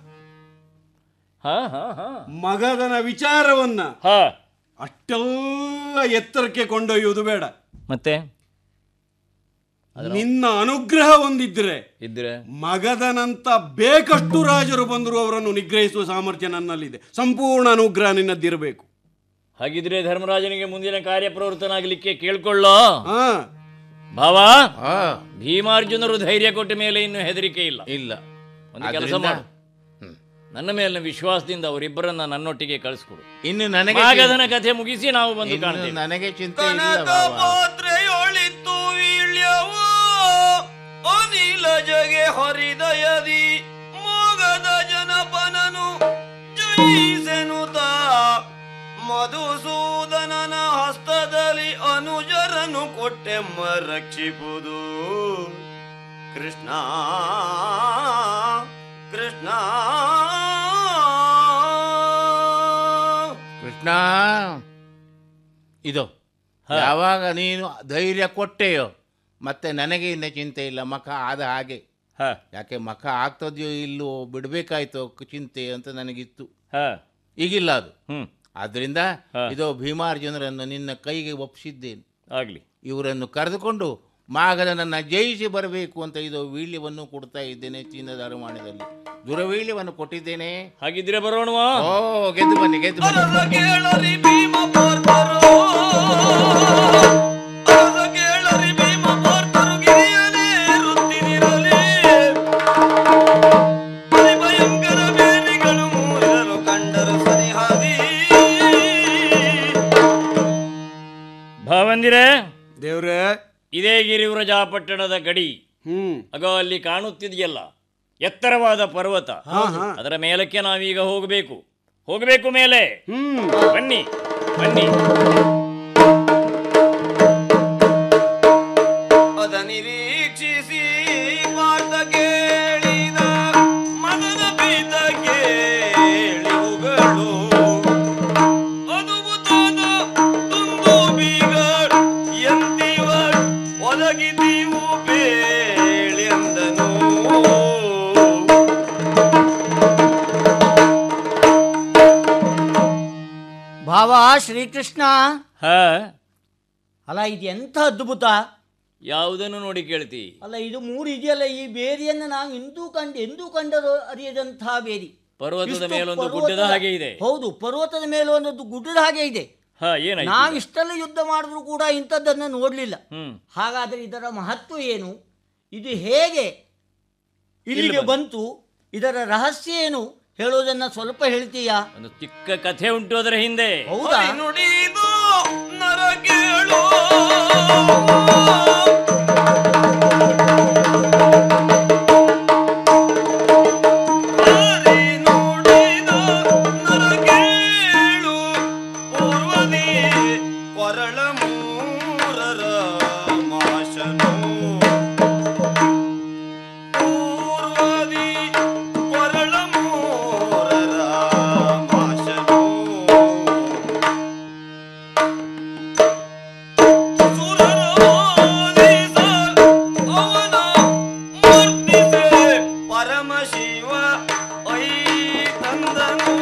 ಹಾ ಹಾ ಹಾ ಮಗದನ ವಿಚಾರವನ್ನ ಹಾ ಅಷ್ಟೆಲ್ಲ ಎತ್ತರಕ್ಕೆ ಕೊಂಡೊಯ್ಯುವುದು ಬೇಡ ಮತ್ತೆ ನಿನ್ನ ಅನುಗ್ರಹ ಒಂದಿದ್ರೆ ಇದ್ರೆ ಮಗದನಂತ ಬೇಕಷ್ಟು ರಾಜರು ಬಂದರೂ ಅವರನ್ನು ನಿಗ್ರಹಿಸುವ ಸಾಮರ್ಥ್ಯ ನನ್ನಲ್ಲಿದೆ ಸಂಪೂರ್ಣ ಅನುಗ್ರಹ ನಿನ್ನದ್ದಿರಬೇಕು ಹಾಗಿದ್ರೆ ಧರ್ಮರಾಜನಿಗೆ ಮುಂದಿನ ಕಾರ್ಯಪ್ರವೃತ್ತನಾಗಲಿಕ್ಕೆ ಕೇಳ್ಕೊಳ್ಳೋ ಹಾ ಭಾವ ಭೀಮಾರ್ಜುನರು ಧೈರ್ಯ ಕೊಟ್ಟ ಮೇಲೆ ಇನ್ನು ಹೆದರಿಕೆ ಇಲ್ಲ ಇಲ್ಲ ಒಂದು ಕೆಲಸ ಆದ್ರಿಂದ- ಮಾಡು ನನ್ನ ಮೇಲಿನ ವಿಶ್ವಾಸದಿಂದ ಅವರಿಬ್ಬರನ್ನ ನನ್ನೊಟ್ಟಿಗೆ ಕಳಿಸ್ಕೊಡು ಇನ್ನು ನನಗೆ ಮಾಗಧನ ಕಥೆ ಮುಗಿಸಿ ನಾವು ಬಂದು ಇನ್ನು ಕಾಣ್ತೇವೆ ನನಗೆ ಚಿಂತೆ ಇಲ್ಲ ಭಾವ ಪಾತ್ರೆಯೊಳಿತ್ತು ವೀಳ್ಯವು ಅನಿಲ ಜಗೆ ಹರಿದಯದಿ ಮೋಗದ ಜನಪನನು ಜಯಿಸೆನುತ ಮಧುಸೂದನನ ಹಸ್ತದಲ್ಲಿ ಅನುಜರನು ಕೊಟ್ಟೆಮ್ಮ ರಕ್ಷಿಪುದು ಕೃಷ್ಣ ಕೃಷ್ಣ ಕೃಷ್ಣ ಇದು ಯಾವಾಗ ನೀನು ಧೈರ್ಯ ಕೊಟ್ಟೆಯೋ ಮತ್ತೆ ನನಗೆ ಇನ್ನ ಚಿಂತೆ ಇಲ್ಲ ಮಖ ಆದ ಹಾಗೆ ಯಾಕೆ ಮಖ ಆಗ್ತದೆಯೋ ಇಲ್ಲೋ ಬಿಡಬೇಕಾಯ್ತೋ ಚಿಂತೆ ಅಂತ ನನಗಿತ್ತು ಈಗಿಲ್ಲ ಅದು ಆದ್ರಿಂದ ಇದು ಭೀಮಾರ್ಜುನರನ್ನು ನಿನ್ನ ಕೈಗೆ ಒಪ್ಪಿಸಿದ್ದೇನೆ ಆಗ್ಲಿ ಇವರನ್ನು ಕರೆದುಕೊಂಡು ಮಾಗದನನ್ನ ಜಯಿಸಿ ಬರಬೇಕು ಅಂತ ಇದು ವೀಳ್ಯವನ್ನು ಕೊಡ್ತಾ ಇದ್ದೇನೆ ಚೀನದ ಅರಮಾಣದಲ್ಲಿ ದುರವೀಳ್ಯವನ್ನು ಕೊಟ್ಟಿದ್ದೇನೆ ಹಾಗಿದ್ರೆ ಬರೋಣವಾ ಓ ಗೆದ್ದು ಬನ್ನಿ ಗೆದ್ದು ಬನ್ನಿ ಕೇಳರಿ ಭೀಮ ಪಾರ್ಥರು ಅರಸ ಕೇಳರಿ ಭೀಮ ಪಾರ್ಥರು ಗಿರಿಯನೇ ವೃತ್ತಿನಿರಲಿ ಭಯಂಕರ ಬೇರಿಗಳು ಮೂರರು ಕಂಡ ಉದಯಗಿರಿ ವ್ರಜಾಪಟ್ಟಣದ ಗಡಿ ಅಗೋ ಅಲ್ಲಿ ಕಾಣುತ್ತಿದೆಯಲ್ಲ ಎತ್ತರವಾದ ಪರ್ವತ ಅದರ ಮೇಲಕ್ಕೆ ನಾವೀಗ ಹೋಗಬೇಕು ಹೋಗಬೇಕು ಮೇಲೆ ಬನ್ನಿ ಬನ್ನಿ ಅದ ನಿರೀಕ್ಷಿಸಿ ಪಾರ್ಥ ಕೇಳಿದ ಮನದ ಬೀತ ಕೇಳಿವುಗಳು ಅದ್ಭುತದ ತುಂಬು ಬೀಗ ಎಂದಿವ ಒದಗಿದೀವು ಬೇಳಿ ಅಂದನು ಭಾವ ಶ್ರೀಕೃಷ್ಣ ಹಾ ಅಲ್ಲ ಇದು ಎಂಥ ಅದ್ಭುತ ಯಾವುದನ್ನು ನೋಡಿ ಕೇಳ್ತಿ ಅಲ್ಲ ಇದು ಮೂರು ಇದೆಯಲ್ಲ ಈ ಬೇರಿಯನ್ನು ನಾವು ಎಂದೂ ಕಂಡು ಎಂದೂ ಕಂಡರು ಅರಿಯದಂತಹ ಬೇರಿ ಪರ್ವತದ ಇಷ್ಟು ಮೇಲೊಂದು ಪರ್ವತದ- ಗುಡ್ಡದ ಹಾಗೆ ಇದೆ ಹೌದು ಪರ್ವತದ ಮೇಲೆ ಒಂದು ಗುಡ್ಡದ ಹಾಗೆ ಇದೆ ಹಾ ಏನಾಯ್ತು ನಾವು ಈಗ? ಇಷ್ಟೆಲ್ಲ ಯುದ್ಧ ಮಾಡಿದ್ರು ಕೂಡ ಇಂಥದ್ದನ್ನು ನೋಡಲಿಲ್ಲ ಹ್ಮ್ ಹಾಗಾದರೆ ಇದರ ಮಹತ್ವ ಏನು ಇದು ಹೇಗೆ ಇಲ್ಲಿಗೆ ಬಂತು. ಬಂತು ಇದರ ರಹಸ್ಯ ಏನು ಹೇಳೋದನ್ನ ಸ್ವಲ್ಪ ಹೇಳ್ತೀಯಾ ಒಂದು ಚಿಕ್ಕ ಕಥೆ ಉಂಟು ಅದರ ಹಿಂದೆ ಹೌದಾ ನುಡಿದು ನರ ಕೇಳು ಪೂರ್ವದಿ ಕೊರಳ ಮೂರರ ಮಾಶನು ಪೂರ್ವದಿ ಕೊರಳ ಮೂರರ ಮಾಶನು ಪರಮಶಿವ ಐ ತಂದನು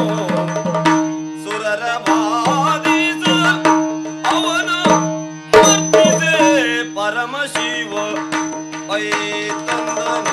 ಸುರರ ಬಾಧಿಸ ಅವನು ಮರ್ತಿಸೆ ಪರಮಶಿವ ಐ ತಂದನು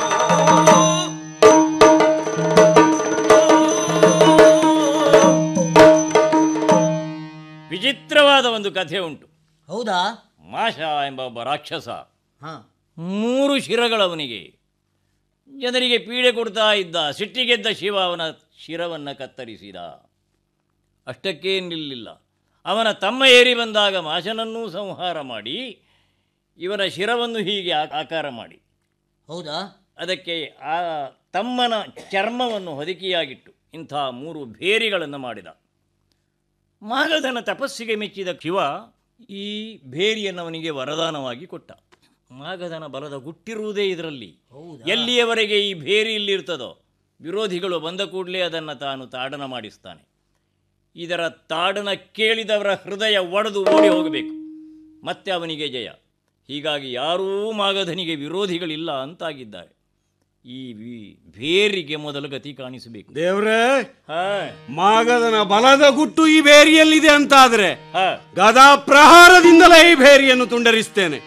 ವಿಚಿತ್ರವಾದ ಒಂದು ಕಥೆ ಉಂಟು ಹೌದಾ ಮಾಷ ಎಂಬ ಒಬ್ಬ ರಾಕ್ಷಸ ಹಾ ಮೂರು ಶಿರಗಳವನಿಗೆ ಜನರಿಗೆ ಪೀಡೆ ಕೊಡ್ತಾ ಇದ್ದ ಸಿಟ್ಟಿಗೆದ್ದ ಶಿವ ಅವನ ಶಿರವನ್ನು ಕತ್ತರಿಸಿದ ಅಷ್ಟಕ್ಕೇ ನಿಲ್ಲಿಲ್ಲ ಅವನ ತಮ್ಮ ಏರಿ ಬಂದಾಗ ಮಾಶನನ್ನೂ ಸಂಹಾರ ಮಾಡಿ ಇವನ ಶಿರವನ್ನು ಹೀಗೆ ಆ- ಆಕಾರ ಮಾಡಿ ಹೌದಾ ಅದಕ್ಕೆ ಆ ತಮ್ಮನ ಚರ್ಮವನ್ನು ಹೊದಿಕೆಯಾಗಿಟ್ಟು ಇಂಥ ಮೂರು ಭೇರಿಗಳನ್ನು ಮಾಡಿದ ಮಾಗಧನ ತಪಸ್ಸಿಗೆ ಮೆಚ್ಚಿದ ಶಿವ ಈ ಭೇರಿಯನ್ನು ಅವನಿಗೆ ವರದಾನವಾಗಿ ಕೊಟ್ಟ ಮಾಗಧನ ಬಲದ ಗುಟ್ಟಿರುವುದೇ ಇದರಲ್ಲಿ ಎಲ್ಲಿಯವರೆಗೆ ಈ ಭೇರಿ ಇಲ್ಲಿರ್ತದೋ ವಿರೋಧಿಗಳು ಬಂದ ಕೂಡಲೇ ಅದನ್ನು ತಾನು ತಾಡನ ಮಾಡಿಸ್ತಾನೆ ಇದರ ತಾಡನ ಕೇಳಿದವರ ಹೃದಯ ಒಡೆದು ಓಡಿ ಹೋಗಬೇಕು ಮತ್ತೆ ಅವನಿಗೆ ಜಯ ಹೀಗಾಗಿ ಯಾರೂ ಮಾಗಧನಿಗೆ ವಿರೋಧಿಗಳಿಲ್ಲ ಅಂತಾಗಿದ್ದಾರೆ ಈ ವಿ- ಭೇರಿಗೆ ಮೊದಲು ಗತಿ ಕಾಣಿಸಬೇಕು ದೇವ್ರೇ ಹಾ ಮಾಗದನ ಬಲದ ಗುಟ್ಟು ಈ ಬೇರಿಯಲ್ಲಿದೆ ಅಂತಾದ್ರೆ ಹಾ ಗದಾ ಪ್ರಹಾರದಿಂದಲೇ ಈ ಬೇರಿಯನ್ನು ತುಂಡರಿಸ್ತೇನೆ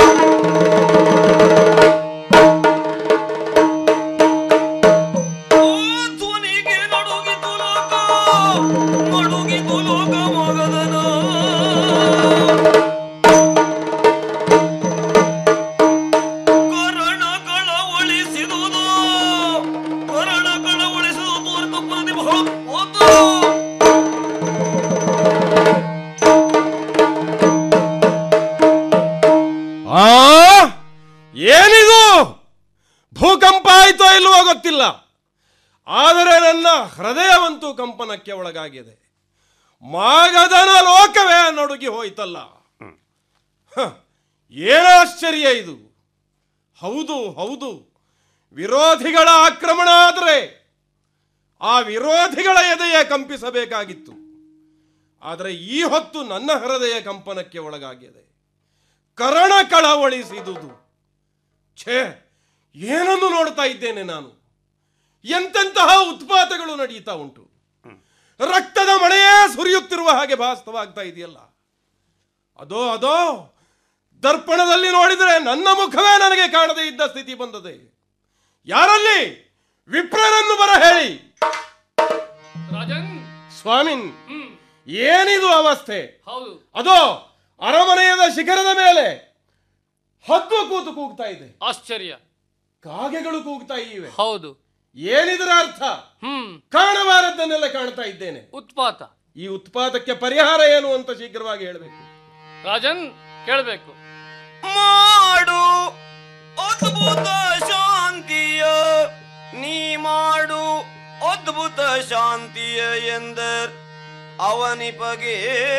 ಧ್ವನಿಗೆ ನಡುಗಿತು ಲೋಕ ನಡುಗಿತು ಲೋಕ ಮಗದನ ಕರಣಗಳ ಒಳಿಸಿದುದು ಕರಣಗಳ ಒಳಿಸಿದುದು ತೋರಿತು ಪ್ರತಿಭ ಹೋತು ಆ ಏನಿದು ಭೂಕಂಪ ಆಯ್ತೋ ಇಲ್ವೋ ಗೊತ್ತಿಲ್ಲ ಆದರೆ ನನ್ನ ಹೃದಯವಂತೂ ಕಂಪನಕ್ಕೆ ಒಳಗಾಗಿದೆ ಮಾಗದನ ಲೋಕವೇ ನಡುಗಿ ಹೋಯ್ತಲ್ಲ ಹ, ಏನಾಶ್ಚರ್ಯ ಇದು ಹೌದು ಹೌದು ವಿರೋಧಿಗಳ ಆಕ್ರಮಣ ಆದರೆ ಆ ವಿರೋಧಿಗಳ ಎದೆಯ ಕಂಪಿಸಬೇಕಾಗಿತ್ತು ಆದರೆ ಈ ಹೊತ್ತು ನನ್ನ ಹೃದಯ ಕಂಪನಕ್ಕೆ ಒಳಗಾಗಿದೆ ಕರಣ ಕಳವಳಿಸಿದುದು ಛೇ ಏನನ್ನು ನೋಡ್ತಾ ಇದ್ದೇನೆ ನಾನು ಎಂತೆಂತಹ ಉತ್ಪಾತಗಳು ನಡೀತಾ ಉಂಟು ರಕ್ತದ ಮಳೆಯೇ ಸುರಿಯುತ್ತಿರುವ ಹಾಗೆ ಭಾಸವಾಗ್ತಾ ಇದೆಯಲ್ಲ ಅದೋ ಅದೋ ದರ್ಪಣದಲ್ಲಿ ನೋಡಿದರೆ ನನ್ನ ಮುಖವೇ ನನಗೆ ಕಾಣದೇ ಇದ್ದ ಸ್ಥಿತಿ ಬಂದದೆ ಯಾರಲ್ಲಿ ವಿಪ್ರರನ್ನು ಬರ ಹೇಳಿ ಸ್ವಾಮಿನ್ ಏನಿದು ಅವಸ್ಥೆ ಹೌದು ಅದೋ ಅರಮನೆಯದ ಶಿಖರದ ಮೇಲೆ ಹದ್ದು ಕೂತು ಕೂಗ್ತಾ ಇದೆ ಆಶ್ಚರ್ಯ ಕಾಗೆಗಳು ಕೂಗ್ತಾ ಇವೆ ಹೌದು ಏನಿದರ ಅರ್ಥ ಹ್ಮ್ ಕಾಣಬಾರದ್ದನ್ನೆಲ್ಲ ಕಾಣ್ತಾ ಇದ್ದೇನೆ ಉತ್ಪಾತ ಈ ಉತ್ಪಾದಕ್ಕೆ ಪರಿಹಾರ ಏನು ಅಂತ ಶೀಘ್ರವಾಗಿ ಹೇಳಬೇಕು ರಾಜನ್ ಕೇಳಬೇಕು ಮಾಡು ಅದ್ಭುತ ಶಾಂತಿಯ ನೀ ಮಾಡು ಅದ್ಭುತ ಶಾಂತಿಯ ಎಂದರ್ ಅವನಿಪಗೆ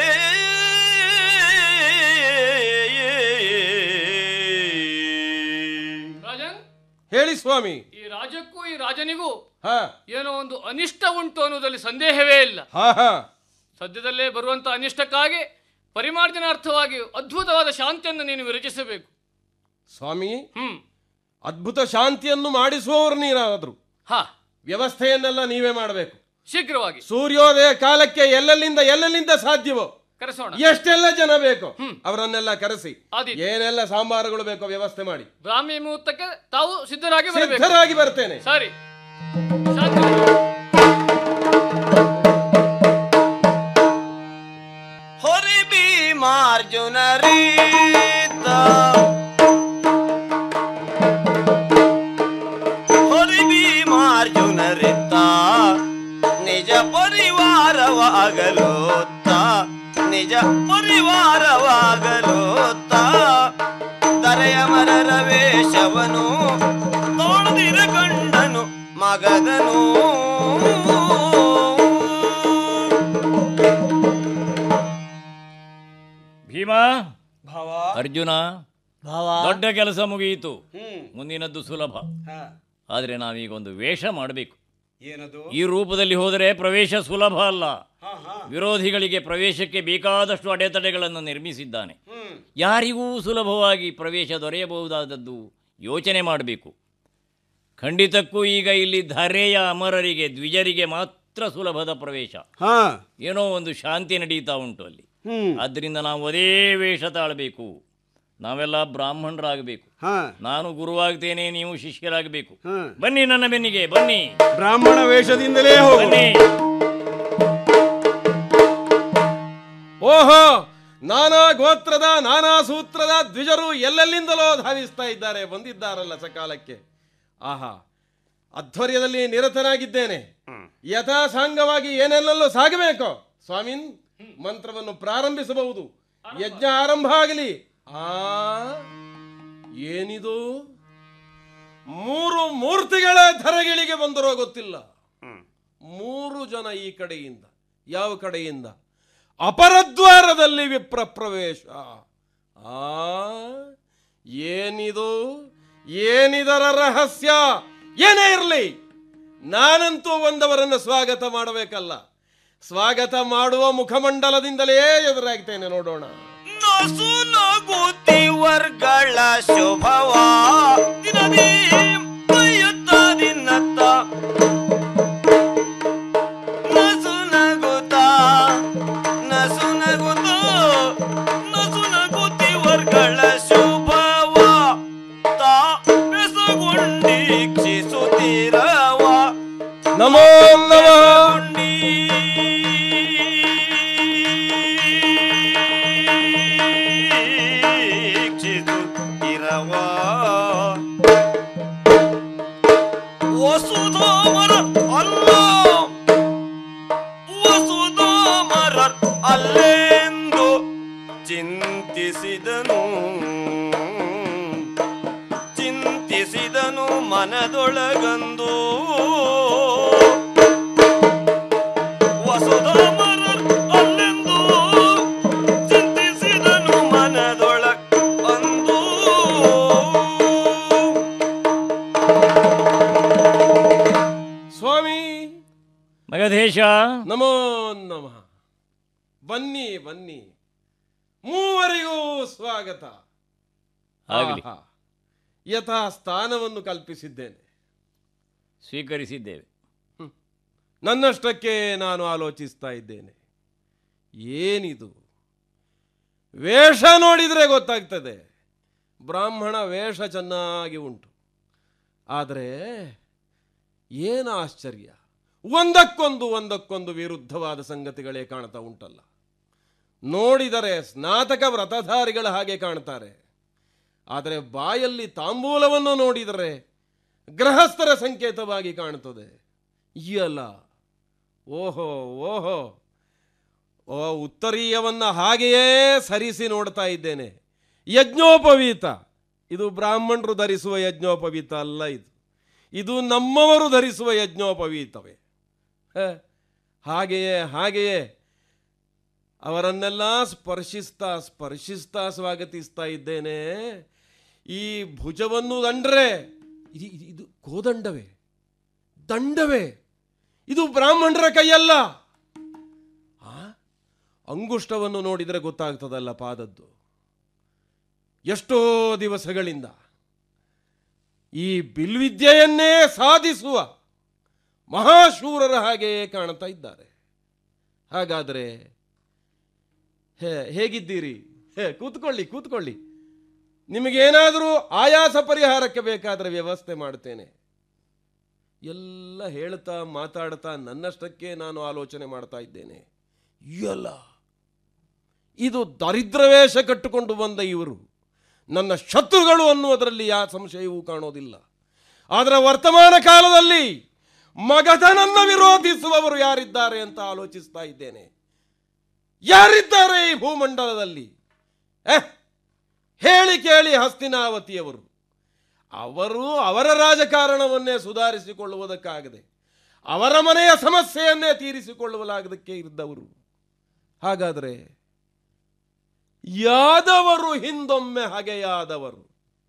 ರಾಜನ್ ಹೇಳಿ ಸ್ವಾಮಿ ಈ ರಾಜಕ್ಕೂ ಈ ರಾಜನಿಗೂ ಹಾ ಏನೋ ಒಂದು ಅನಿಷ್ಟ ಉಂಟು ಅನ್ನೋದ್ರಲ್ಲಿ ಸಂದೇಹವೇ ಇಲ್ಲ ಹಾ ಹಾ ಸದ್ಯದಲ್ಲೇ ಬರುವಂತ ಅನಿಷ್ಟಕ್ಕಾಗಿ ಪರಿಮಾರ್ಜನಾರ್ಥವಾಗಿ ಅದ್ಭುತವಾದ ಶಾಂತಿಯನ್ನು ನೀನು ವಿರಚಿಸಬೇಕು ಸ್ವಾಮಿ ಹ್ಮ್ ಅದ್ಭುತ ಶಾಂತಿಯನ್ನು ಮಾಡಿಸುವವರು ನೀನಾದ್ರು ಹಾ ವ್ಯವಸ್ಥೆಯನ್ನೆಲ್ಲ ನೀವೇ ಮಾಡಬೇಕು ಶೀಘ್ರವಾಗಿ ಸೂರ್ಯೋದಯ ಕಾಲಕ್ಕೆ ಎಲ್ಲೆಲ್ಲಿಂದ ಎಲ್ಲೆಲ್ಲಿಂದ ಸಾಧ್ಯವೋ ಕರೆಸೋಣ ಎಷ್ಟೆಲ್ಲ ಜನ ಬೇಕು ಅವರನ್ನೆಲ್ಲ ಕರೆಸಿ ಆದೀತು. ಏನೆಲ್ಲ ಸಾಂಬಾರುಗಳು ಬೇಕೋ ವ್ಯವಸ್ಥೆ ಮಾಡಿ ಬ್ರಾಹ್ಮಿ ಮುಹೂರ್ತಕ್ಕೆ ತಾವು ಸಿದ್ಧರಾಗಿ ಬರಬೇಕು ಸಿದ್ಧರಾಗಿ ಬರ್ತೇನೆ ಸರಿ ಹೊರಿ ಭೀಮಾರ್ಜುನ ರೀತ ಹೊರಿ ಭೀಮಾರ್ಜುನ ರೀತ ನಿಜ ಪರಿವಾರವಾಗಲೋತ್ತ ನಿಜ ಪರಿವಾರವಾಗಲೋತ್ತ ದರೆಯ ಮರರ ವೇಷವನು ತೋಳದಿರ ಕಂಡನು ಮಗದನು ಭೀಮ ಅರ್ಜುನ ದೊಡ್ಡ ಕೆಲಸ ಮುಗಿಯಿತು ಮುಂದಿನದ್ದು ಸುಲಭ ಆದರೆ ನಾವೀಗ ಒಂದು ವೇಷ ಮಾಡಬೇಕು ಏನದು ಈ ರೂಪದಲ್ಲಿ ಹೋದರೆ ಪ್ರವೇಶ ಸುಲಭ ಅಲ್ಲ ವಿರೋಧಿಗಳಿಗೆ ಪ್ರವೇಶಕ್ಕೆ ಬೇಕಾದಷ್ಟು ಅಡೆತಡೆಗಳನ್ನು ನಿರ್ಮಿಸಿದ್ದಾನೆ ಯಾರಿಗೂ ಸುಲಭವಾಗಿ ಪ್ರವೇಶ ದೊರೆಯಬಹುದಾದದ್ದು ಯೋಚನೆ ಮಾಡಬೇಕು ಖಂಡಿತಕ್ಕೂ ಈಗ ಇಲ್ಲಿ ಧರೆಯ ಅಮರರಿಗೆ ದ್ವಿಜರಿಗೆ ಮಾತ್ರ ಸುಲಭದ ಪ್ರವೇಶ ಹಾ ಏನೋ ಒಂದು ಶಾಂತಿ ನಡೀತಾ ಉಂಟು ಅಲ್ಲಿ ಆದ್ದರಿಂದ ನಾವು ಅದೇ ವೇಷ ತಾಳಬೇಕು ನಾವೆಲ್ಲ ಬ್ರಾಹ್ಮಣರಾಗಬೇಕು ಹಾ ನಾನು ಗುರುವಾಗ್ತೇನೆ ನೀವು ಶಿಷ್ಯರಾಗಬೇಕು ಬನ್ನಿ ನನ್ನ ಬೆನ್ನಿಗೆ ಬನ್ನಿ ಬ್ರಾಹ್ಮಣ ವೇಷದಿಂದಲೇ ಹೋಗು ಬನ್ನಿ ಓಹೋ ನಾನಾ ಗೋತ್ರದ ನಾನಾ ಸೂತ್ರದ ದ್ವಿಜರು ಎಲ್ಲೆಲ್ಲಿಂದಲೋ ಧಾವಿಸ್ತಾ ಇದ್ದಾರೆ ಬಂದಿದ್ದಾರಲ್ಲ ಸಕಾಲಕ್ಕೆ ಆಹಾ ಅಧ್ವರ್ಯದಲ್ಲಿ ನಿರತನಾಗಿದ್ದೇನೆ ಯಥಾಸಾಂಗವಾಗಿ ಏನೆಲ್ಲಲ್ಲೂ ಸಾಗಬೇಕು ಸ್ವಾಮಿನ್ ಮಂತ್ರವನ್ನು ಪ್ರಾರಂಭಿಸಬಹುದು ಯಜ್ಞ ಆರಂಭ ಆಗಲಿ ಆ ಏನಿದು ಮೂರು ಮೂರ್ತಿಗಳ ಧರಗಿಳಿಗೆ ಬಂದರೋ ಗೊತ್ತಿಲ್ಲ ಮೂರು ಜನ ಈ ಕಡೆಯಿಂದ ಯಾವ ಕಡೆಯಿಂದ ಅಪರದ್ವಾರದಲ್ಲಿ ವಿಪ್ರ ಪ್ರವೇಶ ಆ ಏನಿದು ಏನಿದರ ರಹಸ್ಯ ಏನೇ ಇರಲಿ ನಾನಂತೂ ಒಂದವರನ್ನು ಸ್ವಾಗತ ಮಾಡಬೇಕಲ್ಲ ಸ್ವಾಗತ ಮಾಡುವ ಮುಖಮಂಡಲದಿಂದಲೇ ಎದುರಾಗ್ತೇನೆ ನೋಡೋಣ ನಸು ನಗುತ್ತಿ ವರ್ಗಳ ಶುಭವ ದಿನದಿ ಬೈಯುತ್ತ ದಿನತ್ತ ನಸು ನಗುತ್ತ ನಸು ನಗುತ್ತ ನಸು ನಗುತ್ತಿ ವರ್ಗಳ ಶುಭವ ತಾ ಬೆಸಗುಂಡೀಕ್ಷಿಸುತ್ತಿರವ ನಮೋ ನಮಃ ಇರವ ವಸುಧಾಮರ ಅಲ್ಲ ವಸುಧಾಮರ ಅಲ್ಲೆಂದು ಚಿಂತಿಸಿದನು ಚಿಂತಿಸಿದನು ಮನದೊಳಗಂದು ವಸುಧಾಮರ ಅಲ್ಲೆಂದು ಚಿಂತಿಸಿದನು ಮನದೊಳ ಅಂದು ಸ್ವಾಮಿ ಮಗಧೇಶ ನಮೋ ನಮಃ ಬನ್ನಿ ಬನ್ನಿ ಮೂವರಿಗೂ ಸ್ವಾಗತ ಆಗಲಿ. ಆಹಾ. ಯಥಾ ಸ್ಥಾನವನ್ನು ಕಲ್ಪಿಸಿದ್ದೇನೆ ಸ್ವೀಕರಿಸಿದ್ದೇವೆ ನನ್ನಷ್ಟಕ್ಕೆ ನಾನು ಆಲೋಚಿಸ್ತಾ ಇದ್ದೇನೆ ಏನಿದು ವೇಷ ನೋಡಿದರೆ ಗೊತ್ತಾಗ್ತದೆ ಬ್ರಾಹ್ಮಣ ವೇಷ ಚೆನ್ನಾಗಿ ಉಂಟು ಆದರೆ ಏನು ಆಶ್ಚರ್ಯ ಒಂದಕ್ಕೊಂದು ಒಂದಕ್ಕೊಂದು ವಿರುದ್ಧವಾದ ಸಂಗತಿಗಳೇ ಕಾಣ್ತಾ ಉಂಟಲ್ಲ ನೋಡಿದರೆ ಸ್ನಾತಕ ವ್ರತಧಾರಿಗಳ ಹಾಗೆ ಕಾಣ್ತಾರೆ ಆದರೆ ಬಾಯಲ್ಲಿ ತಾಂಬೂಲವನ್ನು ನೋಡಿದರೆ ಗೃಹಸ್ಥರ ಸಂಕೇತವಾಗಿ ಕಾಣುತ್ತದೆ ಅಲ್ಲ ಓಹೋ ಓಹೋ ಓ ಉತ್ತರೀಯವನ್ನ ಹಾಗೆಯೇ ಸರಿಸಿ ನೋಡ್ತಾ ಇದ್ದೇನೆ ಯಜ್ಞೋಪವೀತ ಇದು ಬ್ರಾಹ್ಮಣರು ಧರಿಸುವ ಯಜ್ಞೋಪವೀತ ಅಲ್ಲ ಇದು ಇದು ನಮ್ಮವರು ಧರಿಸುವ ಯಜ್ಞೋಪವೀತವೇ ಹ, ಹಾಗೆಯೇ ಹಾಗೆಯೇ ಅವರನ್ನೆಲ್ಲ ಸ್ಪರ್ಶಿಸ್ತಾ ಸ್ಪರ್ಶಿಸ್ತಾ ಸ್ವಾಗತಿಸ್ತಾ ಇದ್ದೇನೆ ಈ ಭುಜವನ್ನು ದಂಡ್ರೆ ಇದು ಇದು- ಇದು ಕೋದಂಡವೇ ದಂಡವೇ ಇದು ಬ್ರಾಹ್ಮಣರ ಕೈಯಲ್ಲ ಆ? ಅಂಗುಷ್ಟವನ್ನು ನೋಡಿದರೆ ಗೊತ್ತಾಗ್ತದಲ್ಲ ಪಾದದ್ದು ಎಷ್ಟೋ ದಿವಸಗಳಿಂದ ಈ ಬಿಲ್ವಿದ್ಯೆಯನ್ನೇ ಸಾಧಿಸುವ ಮಹಾಶೂರರ ಹಾಗೆಯೇ ಕಾಣ್ತಾ ಇದ್ದಾರೆ ಹಾಗಾದರೆ ಹೇ ಹೇಗಿದ್ದೀರಿ ಹೇ ಕೂತ್ಕೊಳ್ಳಿ ಕೂತ್ಕೊಳ್ಳಿ ನಿಮಗೇನಾದರೂ ಆಯಾಸ ಪರಿಹಾರಕ್ಕೆ ಬೇಕಾದರೆ ವ್ಯವಸ್ಥೆ ಮಾಡ್ತೇನೆ ಎಲ್ಲ ಹೇಳ್ತಾ ಮಾತಾಡ್ತಾ ನನ್ನಷ್ಟಕ್ಕೆ ನಾನು ಆಲೋಚನೆ ಮಾಡ್ತಾ ಇದ್ದೇನೆ ಎಲ್ಲ ಇದು ದರಿದ್ರವೇಷ ಕಟ್ಟಿಕೊಂಡು ಬಂದ ಇವರು ನನ್ನ ಶತ್ರುಗಳು ಅನ್ನುವುದರಲ್ಲಿ ಯಾವ ಸಂಶಯವೂ ಕಾಣೋದಿಲ್ಲ ಆದರೆ ವರ್ತಮಾನ ಕಾಲದಲ್ಲಿ ಮಗಧನನ್ನ ವಿರೋಧಿಸುವವರು ಯಾರಿದ್ದಾರೆ ಅಂತ ಆಲೋಚಿಸ್ತಾ ಇದ್ದೇನೆ ಯಾರಿದ್ದಾರೆ ಈ ಭೂಮಂಡಲದಲ್ಲಿ ಎಹ್, ಹೇಳಿ ಕೇಳಿ ಹಸ್ತಿನಾವತಿಯವರು ಅವರು ಅವರ ರಾಜಕಾರಣವನ್ನೇ ಸುಧಾರಿಸಿಕೊಳ್ಳುವುದಕ್ಕಾಗದೆ ಅವರ ಮನೆಯ ಸಮಸ್ಯೆಯನ್ನೇ ತೀರಿಸಿಕೊಳ್ಳಲಾಗದಕ್ಕೆ ಇದ್ದವರು ಹಾಗಾದರೆ ಯಾದವರು ಹಿಂದೊಮ್ಮೆ ಹಗೆಯಾದವರು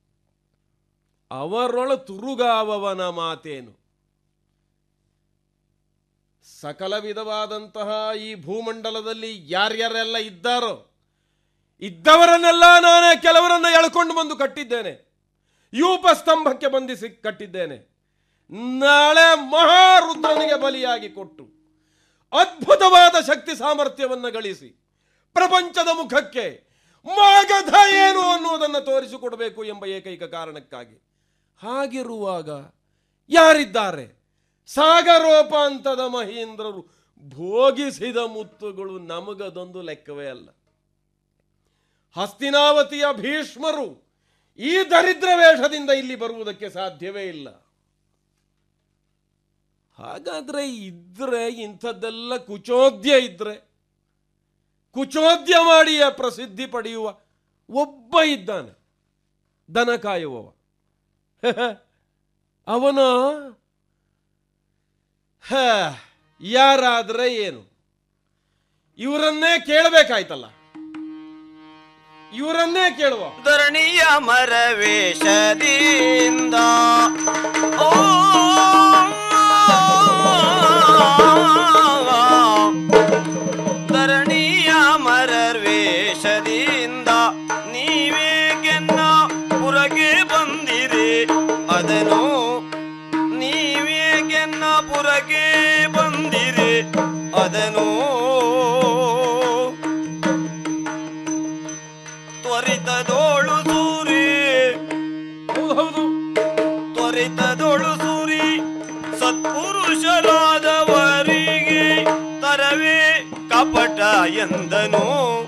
ಅವರೊಳ ತುರುಗಾವವನ ಮಾತೇನು ಸಕಲ ವಿಧವಾದಂತಹ ಈ ಭೂಮಂಡಲದಲ್ಲಿ ಯಾರ್ಯಾರೆಲ್ಲ ಇದ್ದಾರೋ ಇದ್ದವರನ್ನೆಲ್ಲ ನಾನೇ ಕೆಲವರನ್ನ ಎಳ್ಕೊಂಡು ಬಂದು ಕಟ್ಟಿದ್ದೇನೆ ಯೂಪ ಸ್ತಂಭಕ್ಕೆ ಬಂಧಿಸಿ ಕಟ್ಟಿದ್ದೇನೆ ನಾಳೆ ಮಹಾರುದ್ರನಿಗೆ ಬಲಿಯಾಗಿ ಕೊಟ್ಟು ಅದ್ಭುತವಾದ ಶಕ್ತಿ ಸಾಮರ್ಥ್ಯವನ್ನು ಗಳಿಸಿ ಪ್ರಪಂಚದ ಮುಖಕ್ಕೆ ಮಾಗಧ ಏನು ಅನ್ನುವುದನ್ನು ತೋರಿಸಿಕೊಡಬೇಕು ಎಂಬ ಏಕೈಕ ಕಾರಣಕ್ಕಾಗಿ ಹಾಗಿರುವಾಗ ಯಾರಿದ್ದಾರೆ ಸಾಗರೋಪಾಂತದ ಮಹೀಂದ್ರರು ಭೋಗಿಸಿದ ಮುತ್ತುಗಳು ನಮಗದೊಂದು ಲೆಕ್ಕವೇ ಅಲ್ಲ ಹಸ್ತಿನಾವತಿಯ ಭೀಷ್ಮರು ಈ ದರಿದ್ರ ವೇಷದಿಂದ ಇಲ್ಲಿ ಬರುವುದಕ್ಕೆ ಸಾಧ್ಯವೇ ಇಲ್ಲ ಹಾಗಾದ್ರೆ ಇದ್ರೆ ಇಂಥದ್ದೆಲ್ಲ ಕುಚೋದ್ಯ ಇದ್ರೆ ಕುಚೋದ್ಯ ಮಾಡಿಯ ಪ್ರಸಿದ್ಧಿ ಪಡೆಯುವ ಒಬ್ಬ ಇದ್ದಾನೆ ದನ ಕಾಯುವವ ಅವನ ಹ, ಯಾರಾದ್ರೆ ಏನು ಇವರನ್ನೇ ಕೇಳಬೇಕಾಯ್ತಲ್ಲ ಇವರನ್ನೇ ಕೇಳುವ ಧರಣಿಯ ಮರವೇಷದಿಂದ ಓ ಧರಣಿಯ ಮರವೇಷದಿಂದ ನೀವೇಗೆನ್ನ ಪುರಗೆ ಬಂದಿರಿ ಅದನ್ನು ನೀವೇಗೆನ್ನ ಪುರಗೆ ಬಂದಿರಿ ಅದನ್ನು ತ್ವರಿತದೋಳು ಸೂರಿ ತ್ವರಿತದೋಳು ಸೂರಿ ಸತ್ಪುರುಷರಾದವರಿಗೆ ತರವೇ ಕಪಟ ಎಂದನು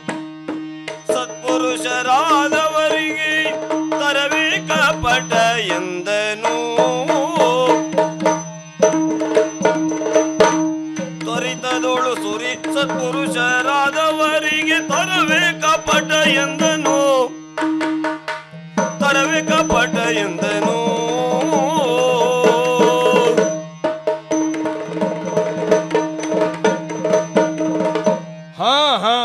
ಸತ್ಪುರುಷರಾದವರಿಗೆ ತರವೇ ಕಪಟ ಎಂದನು ತ್ವರಿತದೋಳು ಸುರಿ ಸತ್ಪುರುಷರಾದವರಿಗೆ ತರವೇ ಕಪಟ ಎಂದನು ತರವೇ ಕಪಟ ಎಂದನು ಹಾ ಹಾ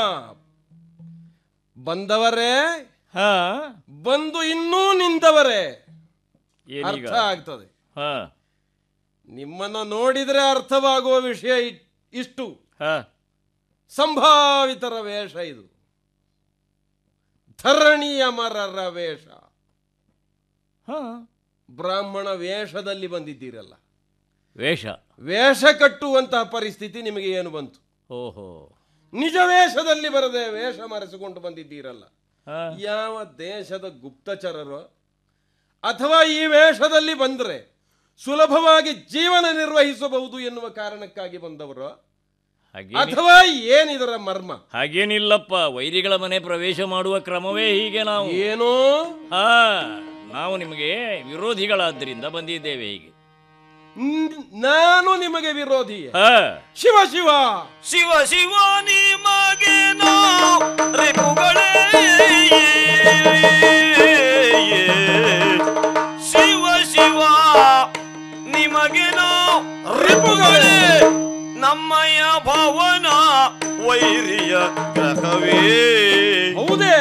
ಬಂದವರೇ ಹಾ ಬಂದು ಇನ್ನೂ ನಿಂತವರೇ ಏನೀಗ? ಅರ್ಥ ಆಗ್ತದೆ ಹಾ ನಿಮ್ಮನ್ನ ನೋಡಿದ್ರೆ ಅರ್ಥವಾಗುವ ವಿಷಯ ಇ- ಇಷ್ಟು ಹಾ ಸಂಭಾವಿತರ ವೇಷ ಇದು ಧರಣಿಯ ಮರರ ವೇಷ ಬ್ರಾಹ್ಮಣ ವೇಷದಲ್ಲಿ ಬಂದಿದ್ದೀರಲ್ಲ ವೇಷ ವೇಷ ಕಟ್ಟುವಂತಹ ಪರಿಸ್ಥಿತಿ ನಿಮಗೆ ಏನು ಬಂತು ಓಹೋ ನಿಜ ವೇಷದಲ್ಲಿ ಬರದೆ ವೇಷ ಮರೆಸಿಕೊಂಡು ಬಂದಿದ್ದೀರಲ್ಲ ಹಾ. ಯಾವ ದೇಶದ ಗುಪ್ತಚರರು ಅಥವಾ ಈ ವೇಷದಲ್ಲಿ ಬಂದರೆ ಸುಲಭವಾಗಿ ಜೀವನ ನಿರ್ವಹಿಸಬಹುದು ಎನ್ನುವ ಕಾರಣಕ್ಕಾಗಿ ಬಂದವರು ಹಾಗೇನಿ- ಅಥವಾ ಏನಿದರ ಮರ್ಮ ಹಾಗೇನಿಲ್ಲಪ್ಪ ವೈರಿಗಳ ಮನೆ ಪ್ರವೇಶ ಮಾಡುವ ಕ್ರಮವೇ ಹೀಗೆ ನಾವು ಏನೋ ಹಾ ನಾವು ನಿಮಗೆ ವಿರೋಧಿಗಳಾದ್ದರಿಂದ ಬಂದಿದ್ದೇವೆ ಹೀಗೆ ನ್- ನಾನು ನಿಮಗೆ ವಿರೋಧಿ ಹಾ. ಶಿವ ಶಿವ ಶಿವ ಶಿವ ನಿಮಗೇನೋ ರಿಪುಗಳೇ ಶಿವ ಶಿವ ನಿಮಗೇನೋ ರಿಪುಗಳೇ ನಮ್ಮಯ್ಯ ಭವನ ವೈರಿಯ ಗ್ರಹವೇ ಹೌದೇ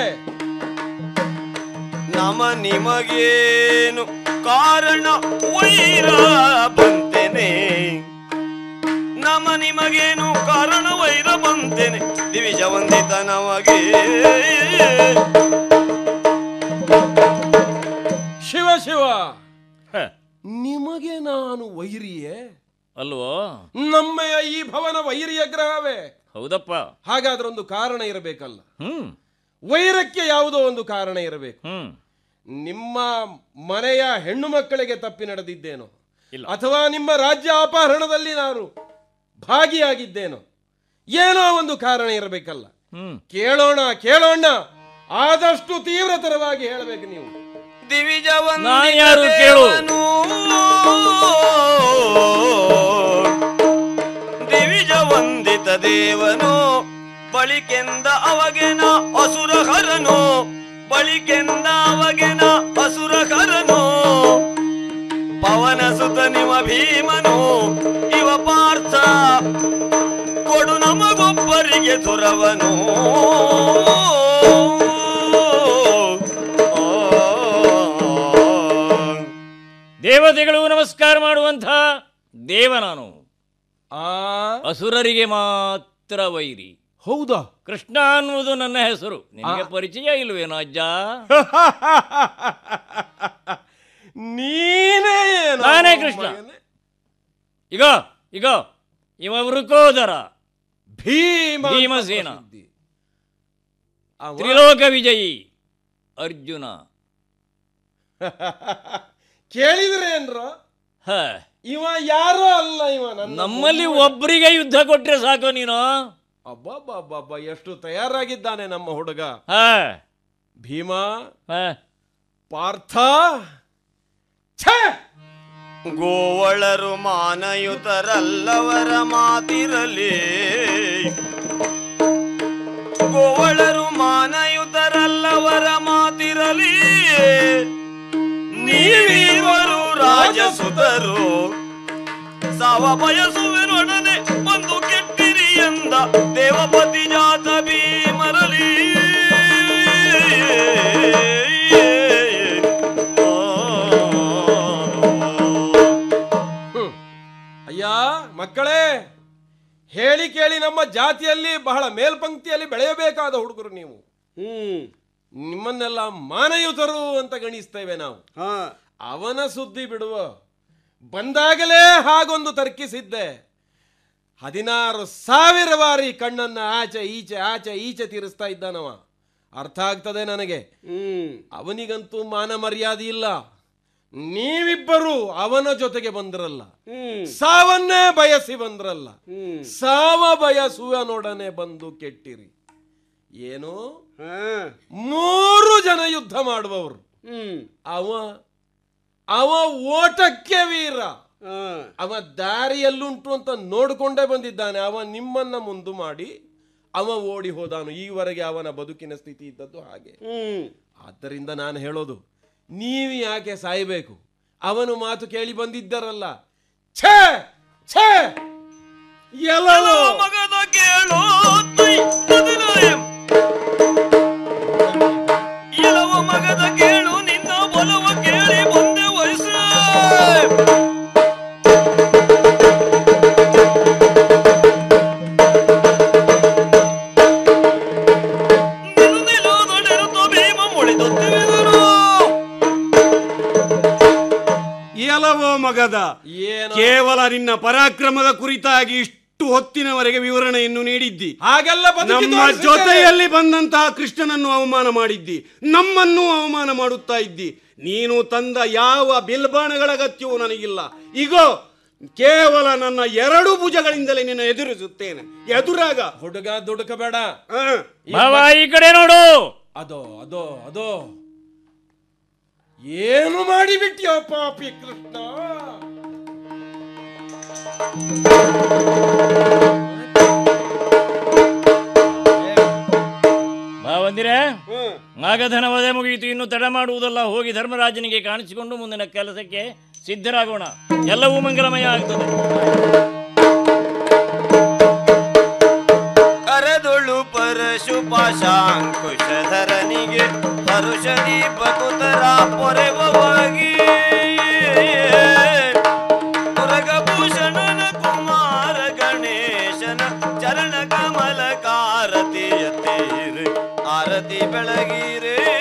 ನಮ ನಿಮಗೇನು ಕಾರಣ ವೈರ ಬಂತೆನೆ ನಮ ನಿಮಗೇನು ಕಾರಣ ವೈರ ಬಂತೆನೆ ದಿವಿಜ ವಂದಿತ ನಮಗೆ ಶಿವ ಶಿವ ನಿಮಗೆ ನಾನು ವೈರಿಯೇ ಅಲ್ವೋ ನಮ್ಮಯ ಈ ಭವನ ವೈರಿಯ ಗ್ರಹವೇ ಹೌದಪ್ಪ ಹಾಗಾದ್ರೆ ಒಂದು ಕಾರಣ ಇರಬೇಕಲ್ಲ ಹ್ಮ್ ವೈರಕ್ಕೆ ಯಾವುದೋ ಒಂದು ಕಾರಣ ಇರಬೇಕು ಹ್ಮ್ ನಿಮ್ಮ ಮನೆಯ ಹೆಣ್ಣು ಮಕ್ಕಳಿಗೆ ತಪ್ಪಿ ನಡೆದಿದ್ದೇನೋ ಇಲ್ಲ. ಅಥವಾ ನಿಮ್ಮ ರಾಜ್ಯ ಅಪಹರಣದಲ್ಲಿ ನಾನು ಭಾಗಿಯಾಗಿದ್ದೇನೋ ಏನೋ ಒಂದು ಕಾರಣ ಇರಬೇಕಲ್ಲ ಹ್ಮ್ ಕೇಳೋಣ ಕೇಳೋಣ ಆದಷ್ಟು ತೀವ್ರತರವಾಗಿ ಹೇಳಬೇಕು ನೀವು ದಿವಿಜ ನಾನ್ ಯಾರು ಕೇಳು ದಿವಿಜ ವಂದಿತ ದೇವನು ಬಳಿಕೆಂದ ಅವಗೆನ ಅಸುರ ಹರನು ಬಳಿಕೆಂದ ಅವಗೆನ ಅಸುರ ಹರನು ಪವನ ಸುತ ನಿವ ಭೀಮನು ಇವ ಪಾರ್ಥ ಕೊಡು ನಮಗೊಬ್ಬರಿಗೆ ಸುರವನು ದೇವತೆಗಳು ನಮಸ್ಕಾರ ಮಾಡುವಂಥ ದೇವ ನಾನು ಆ ಅಸುರರಿಗೆ ಮಾತ್ರ ವೈರಿ ಹೌದಾ ಕೃಷ್ಣ ಅನ್ನುವುದು ನನ್ನ ಹೆಸರು ನಿನಗೆ ಪರಿಚಯ ಇಲ್ವೇನೋ ಅಜ್ಜ ನೀನೇ ಏನೋ ನಾನೇ ಕೃಷ್ಣ ಮಗನೇ. ಈಗ ಈಗ ಇವ ವೃಕೋದರ ಭೀಮ ಅಂತ ಭೀಮಸೇನ ಪ್ರಸಿದ್ಧಿ. ಅವ- ತ್ರಿಲೋಕ ವಿಜಯಿ ಅರ್ಜುನ ಕೇಳಿದ್ರೆ ಏನ್ರ ಹ ಇವ ಯಾರೋ ಅಲ್ಲ ಇವ ನನ್ನ ನಮ್ಮಲ್ಲಿ ಮೊಮ್ಮಗ. ಒಬ್ಬರಿಗೆ ಯುದ್ಧ ಕೊಟ್ರೆ ಸಾಕು ನೀನು ಅಬ್ಬಬ್ಬಬ್ಬಬ್ಬ ಎಷ್ಟು ತಯಾರಾಗಿದ್ದಾನೆ ನಮ್ಮ ಹುಡುಗ ಹ ಭೀಮ ಹ ಪಾರ್ಥ ಗೋವಳರು ಮಾನಯುತರಲ್ಲವರ ಮಾತಿರಲಿ ಗೋವಳರು ಮಾನಯುತರಲ್ಲವರ ಮಾತಿರಲಿ ನೀವೀವರು ರಾಜಸುತರು ಸಾವ ಬಯಸುವೆನೊಡನೆ ಬಂದು ಕೆಟ್ಟಿರಿ ಎಂದ ದೇವಪತಿ ಜಾತ ಭೀಮರಲಿ ಹ್ಮ್. ಅಯ್ಯ ಮಕ್ಕಳೇ ಹೇಳಿ ಕೇಳಿ ನಮ್ಮ ಜಾತಿಯಲ್ಲಿ ಬಹಳ ಮೇಲ್ಪಂಕ್ತಿಯಲ್ಲಿ ಬೆಳೆಯಬೇಕಾದ ಹುಡುಗರು ನೀವು ಹ್ಮ್ ನಿಮ್ಮನ್ನೆಲ್ಲ ಮಾನಯುತರು ಅಂತ ಗಣಿಸ್ತೇವೆ ನಾವು ಅವನ ಸುದ್ದಿ ಬಿಡುವ ಬಂದಾಗಲೇ ಹಾಗೊಂದು ತರ್ಕಿಸಿದ್ದೆ ಹದಿನಾರು ಸಾವಿರ ಬಾರಿ ಕಣ್ಣನ್ನ ಆಚೆ ಈಚೆ ಆಚೆ ಈಚೆ ತೀರಿಸ್ತಾ ಇದ್ದಾನವ ಅರ್ಥ ಆಗ್ತದೆ ನನಗೆ ಅವನಿಗಂತೂ ಮಾನ ಮರ್ಯಾದೆ ಇಲ್ಲ ನೀವಿಬ್ಬರು ಅವನ ಜೊತೆಗೆ ಬಂದ್ರಲ್ಲ ಸಾವನ್ನೇ ಬಯಸಿ ಬಂದ್ರಲ್ಲ ಸಾವ ಬಯಸುವನೊಡನೆ ಬಂದು ಕೆಟ್ಟಿರಿ ಏನು ಮೂರು ಜನ ಯುದ್ಧ ಮಾಡುವವರು ಅವ ಅವ ಓಟಕ್ಕೆ ವೀರ ಅವ ದಾರಿಯಲ್ಲುಂಟು ಅಂತ ನೋಡಿಕೊಂಡೇ ಬಂದಿದ್ದಾನೆ ಅವ ನಿಮ್ಮನ್ನ ಮುಂದು ಮಾಡಿ ಅವ ಓಡಿ ಹೋದಾನು ಈವರೆಗೆ ಅವನ ಬದುಕಿನ ಸ್ಥಿತಿ ಇದ್ದದ್ದು ಹಾಗೆ ಆದ್ದರಿಂದ ನಾನು ಹೇಳೋದು ನೀವು ಯಾಕೆ ಸಾಯಬೇಕು ಅವನು ಮಾತು ಕೇಳಿ ಬಂದಿದ್ದರಲ್ಲ ಛೇ ಛೇ ಎಲ್ಲವೋ ಮಗದ ಕೇಳೋ ತುಯ್ ಪದಿನಾಯಂ. ಎಲವ ಮಗದ ಕೇಳು ನಿನ್ನ ಬಲವ ಕೇಳಿ ಬಂದೆ ವಯಸ್ಸು ನಿಲು ನಿಲುವುದೊಡೆರುತ್ತ ಭೀಮ ಮುಳಿದೊತ್ತಿರುವರು ಎಲವೋ ಮಗದ ಏನು? ಕೇವಲ ನಿನ್ನ ಪರಾಕ್ರಮದ ಕುರಿತಾಗಿ ಇಷ್ಟು ಹೊತ್ತಿನವರೆಗೆ ವಿವರಣೆಯನ್ನು ನೀಡಿದ್ದಿ ಹಾಗೆಲ್ಲ ಬದುಕಿ ನಮ್ಮ ತೋರಿಸಿದ್ದೇನೆ. ಜೊತೆಯಲ್ಲಿ ಬಂದಂತಹ ಕೃಷ್ಣನನ್ನು ಅವಮಾನ ಮಾಡಿದ್ದಿ ನಮ್ಮನ್ನು ಅವಮಾನ ಮಾಡುತ್ತಾ ಇದ್ದಿ ನೀನು ತಂದ ಯಾವ ಬಿಲ್ಬಾಣಗಳ ಅಗತ್ಯವೂ ನನಗಿಲ್ಲ ಈಗೋ ಕೇವಲ ನನ್ನ ಎರಡು ಭುಜಗಳಿಂದಲೇ ನಿನ್ನ ಎದುರಿಸುತ್ತೇನೆ ಎದುರಾಗ ಹುಡುಗ ದುಡುಕಬೇಡ ಭಾವ ಈ ಕಡೆ ನೋಡು ಅದೋ ಅದೋ ಅದೋ ಏನು ಮಾಡಿಬಿಟ್ಯೋ ಪಾಪಿ ಕೃಷ್ಣ ಬಾ ಬಂದಿರೆ ನಾಗಧನ ವಧೆ ಮುಗಿಯಿತು ಇನ್ನು ತಡ ಮಾಡುವುದಲ್ಲ ಹೋಗಿ ಧರ್ಮರಾಜನಿಗೆ ಕಾಣಿಸಿಕೊಂಡು ಮುಂದಿನ ಕೆಲಸಕ್ಕೆ ಸಿದ್ಧರಾಗೋಣ ಎಲ್ಲವೂ ಮಂಗಲಮಯ ಆಗ್ತದೆ ಕರೆದೊಳು ಪರಶುಪಾಶಾಂಕುಶಧರನಿಗೆ ಹರುಷದಿ ಬಕುತರ ಪೊರೆವಾಗಿ ಪುರಗಭೂಷಣನ ಕುಮಾರ ಗಣೇಶನ ಚರಣ ಕಮಲ ಕಾರತಿಯ ತೇರು ಆರತಿ ಬೆಳಗಿರೇ